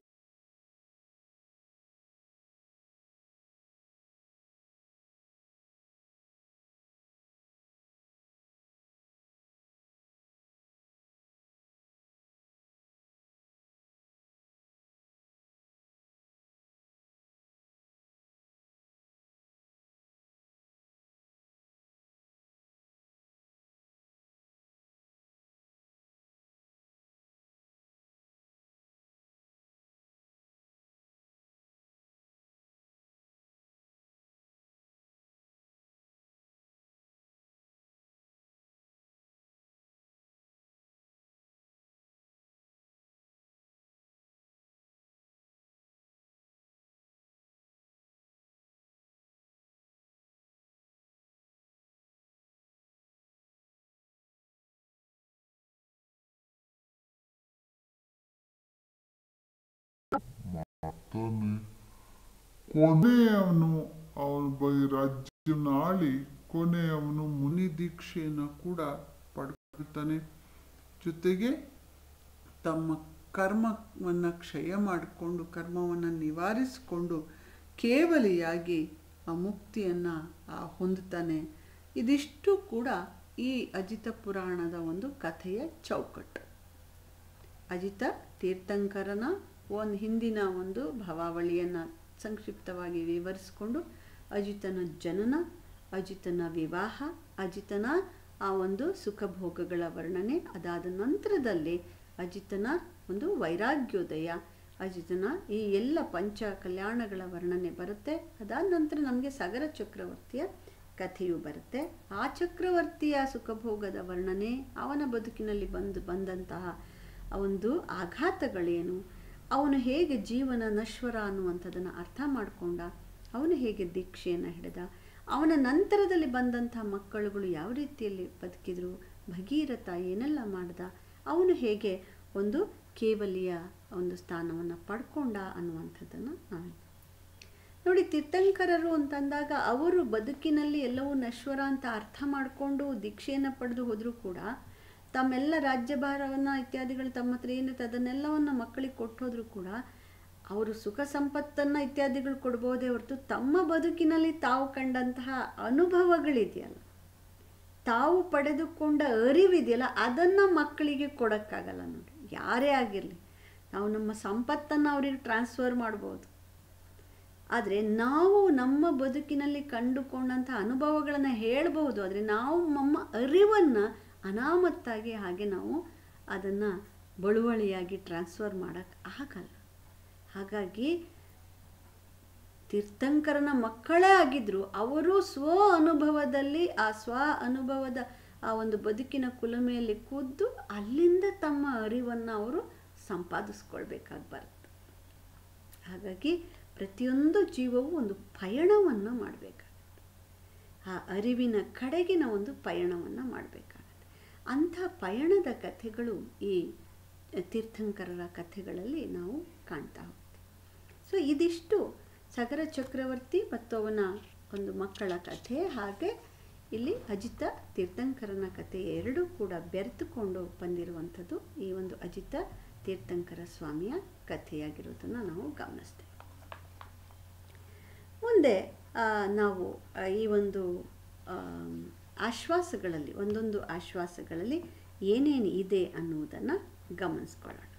ಮಾಡ್ತಾನೆ ಕೊನೆ ಅವನು ಅವನ ಬಗ್ಗೆ ರಾಜ್ಯವನ್ನು ಆಳಿ ಕೊನೆ ಅವನು ಮುನಿ ದೀಕ್ಷೆಯನ್ನು ಕೂಡ ಪಡ್ಕೊಳ್ತಾನೆ ಜೊತೆಗೆ ತಮ್ಮ ಕರ್ಮವನ್ನು ಕ್ಷಯ ಮಾಡಿಕೊಂಡು ಕರ್ಮವನ್ನು ನಿವಾರಿಸಿಕೊಂಡು ಕೇವಲಿಯಾಗಿ ಆ ಮುಕ್ತಿಯನ್ನು ಹೊಂದುತ್ತಾನೆ ಇದಿಷ್ಟು ಕೂಡ ಈ ಅಜಿತ ಪುರಾಣದ ಒಂದು ಕಥೆಯ ಚೌಕಟ್ಟು ಅಜಿತ ತೀರ್ಥಂಕರನ ಒಂದು ಹಿಂದಿನ ಒಂದು ಭವಾವಳಿಯನ್ನು ಸಂಕ್ಷಿಪ್ತವಾಗಿ ವಿವರಿಸಿಕೊಂಡು ಅಜಿತನ ಜನನ ಅಜಿತನ ವಿವಾಹ ಅಜಿತನ ಆ ಒಂದು ಸುಖ ಭೋಗಗಳ ವರ್ಣನೆ ಅದಾದ ನಂತರದಲ್ಲಿ ಅಜಿತನ ಒಂದು ವೈರಾಗ್ಯೋದಯ ಅಜಿತನ ಈ ಎಲ್ಲ ಪಂಚ ಕಲ್ಯಾಣಗಳ ವರ್ಣನೆ ಬರುತ್ತೆ ಅದಾದ ನಂತರ ನಮಗೆ ಸಗರ ಚಕ್ರವರ್ತಿಯ ಕಥೆಯು ಬರುತ್ತೆ ಆ ಚಕ್ರವರ್ತಿಯ ಸುಖಭೋಗದ ವರ್ಣನೆ ಅವನ ಬದುಕಿನಲ್ಲಿ ಬಂದು ಬಂದಂತಹ ಒಂದು ಆಘಾತಗಳೇನು ಅವನು ಹೇಗೆ ಜೀವನ ನಶ್ವರ ಅನ್ನುವಂಥದ್ದನ್ನು ಅರ್ಥ ಮಾಡಿಕೊಂಡ ಅವನು ಹೇಗೆ ದೀಕ್ಷೆಯನ್ನು ಹಿಡಿದ ಅವನ ನಂತರದಲ್ಲಿ ಬಂದಂಥ ಮಕ್ಕಳುಗಳು ಯಾವ ರೀತಿಯಲ್ಲಿ ಬದುಕಿದ್ರು ಭಗೀರಥ ಏನೆಲ್ಲ ಮಾಡ್ದ ಅವನು ಹೇಗೆ ಒಂದು ಕೇವಲಿಯ ಒಂದು ಸ್ಥಾನವನ್ನು ಪಡ್ಕೊಂಡ ಅನ್ನುವಂಥದ್ದನ್ನು ನಾವು ನೋಡಿ ತೀರ್ಥಂಕರರು ಅಂತಂದಾಗ ಅವರು ಬದುಕಿನಲ್ಲಿ ಎಲ್ಲವೂ ನಶ್ವರ ಅಂತ ಅರ್ಥ ಮಾಡಿಕೊಂಡು ದೀಕ್ಷೆಯನ್ನು ಪಡೆದು ಹೋದರೂ ಕೂಡ ತಮ್ಮೆಲ್ಲ ರಾಜ್ಯಭಾರವನ್ನು ಇತ್ಯಾದಿಗಳು ತಮ್ಮ ಹತ್ರ ಏನಿರುತ್ತೆ ಅದನ್ನೆಲ್ಲವನ್ನು ಮಕ್ಕಳಿಗೆ ಕೊಟ್ಟು ಹೋದರೂ ಕೂಡ ಅವರು ಸುಖ ಸಂಪತ್ತನ್ನು ಇತ್ಯಾದಿಗಳು ಕೊಡ್ಬೋದೇ ಹೊರತು ತಮ್ಮ ಬದುಕಿನಲ್ಲಿ ತಾವು ಕಂಡಂತಹ ಅನುಭವಗಳಿದೆಯಲ್ಲ ತಾವು ಪಡೆದುಕೊಂಡ ಅರಿವಿದೆಯಲ್ಲ ಅದನ್ನು ಮಕ್ಕಳಿಗೆ ಕೊಡೋಕ್ಕಾಗಲ್ಲ ನೋಡಿ ಯಾರೇ ಆಗಿರಲಿ ನಾವು ನಮ್ಮ ಸಂಪತ್ತನ್ನು ಅವರಿಗೆ ಟ್ರಾನ್ಸ್ಫರ್ ಮಾಡ್ಬೋದು ಆದರೆ ನಾವು ನಮ್ಮ ಬದುಕಿನಲ್ಲಿ ಕಂಡುಕೊಂಡಂಥ ಅನುಭವಗಳನ್ನು ಹೇಳಬಹುದು ಆದರೆ ನಾವು ನಮ್ಮ ಅರಿವನ್ನು ಅನಾಮತ್ತಾಗಿ ಹಾಗೆ ನಾವು ಅದನ್ನು ಬಳುವಳಿಯಾಗಿ ಟ್ರಾನ್ಸ್ಫರ್ ಮಾಡೋಕ್ಕೆ ಆಗಲ್ಲ ಹಾಗಾಗಿ ತೀರ್ಥಂಕರನ ಮಕ್ಕಳೇ ಆಗಿದ್ದರು ಅವರು ಸ್ವ ಅನುಭವದಲ್ಲಿ ಆ ಸ್ವ ಅನುಭವದ ಆ ಒಂದು ಬದುಕಿನ ಕುಲುಮೆಯಲ್ಲಿ ಕೂದ್ದು ಅಲ್ಲಿಂದ ತಮ್ಮ ಅರಿವನ್ನು ಅವರು ಸಂಪಾದಿಸ್ಕೊಳ್ಬೇಕಾಗಿ ಬರುತ್ತೆ ಹಾಗಾಗಿ ಪ್ರತಿಯೊಂದು ಜೀವವು ಒಂದು ಪಯಣವನ್ನು ಮಾಡಬೇಕಾಗತ್ತೆ ಆ ಅರಿವಿನ ಕಡೆಗಿನ ಒಂದು ಪಯಣವನ್ನು ಮಾಡಬೇಕಾಗತ್ತೆ ಅಂಥ ಪಯಣದ ಕಥೆಗಳು ಈ ತೀರ್ಥಂಕರರ ಕಥೆಗಳಲ್ಲಿ ನಾವು ಕಾಣ್ತಾ ಹೋಗ್ತೀವಿ ಸೊ ಇದಿಷ್ಟು ಸಗರ ಚಕ್ರವರ್ತಿ ಮತ್ತು ಅವನ ಒಂದು ಮಕ್ಕಳ ಕಥೆ ಹಾಗೆ ಇಲ್ಲಿ ಅಜಿತ ತೀರ್ಥಂಕರನ ಕಥೆ ಎರಡೂ ಕೂಡ ಬೆರೆತುಕೊಂಡು ಬಂದಿರುವಂಥದ್ದು ಈ ಒಂದು ಅಜಿತ ತೀರ್ಥಂಕರ ಸ್ವಾಮಿಯ ಕಥೆಯಾಗಿರೋದನ್ನು ನಾವು ಗಮನಿಸ್ತೇವೆ ಮುಂದೆ ಆ, ನಾವು ಆ, ಈ ಒಂದು ಆಮ್, ಆಶ್ವಾಸಗಳಲ್ಲಿ ಒಂದೊಂದು ಆಶ್ವಾಸಗಳಲ್ಲಿ ಏನೇನು ಇದೆ ಅನ್ನುವುದನ್ನು ಗಮನಿಸ್ಕೊಳ್ಳೋಣ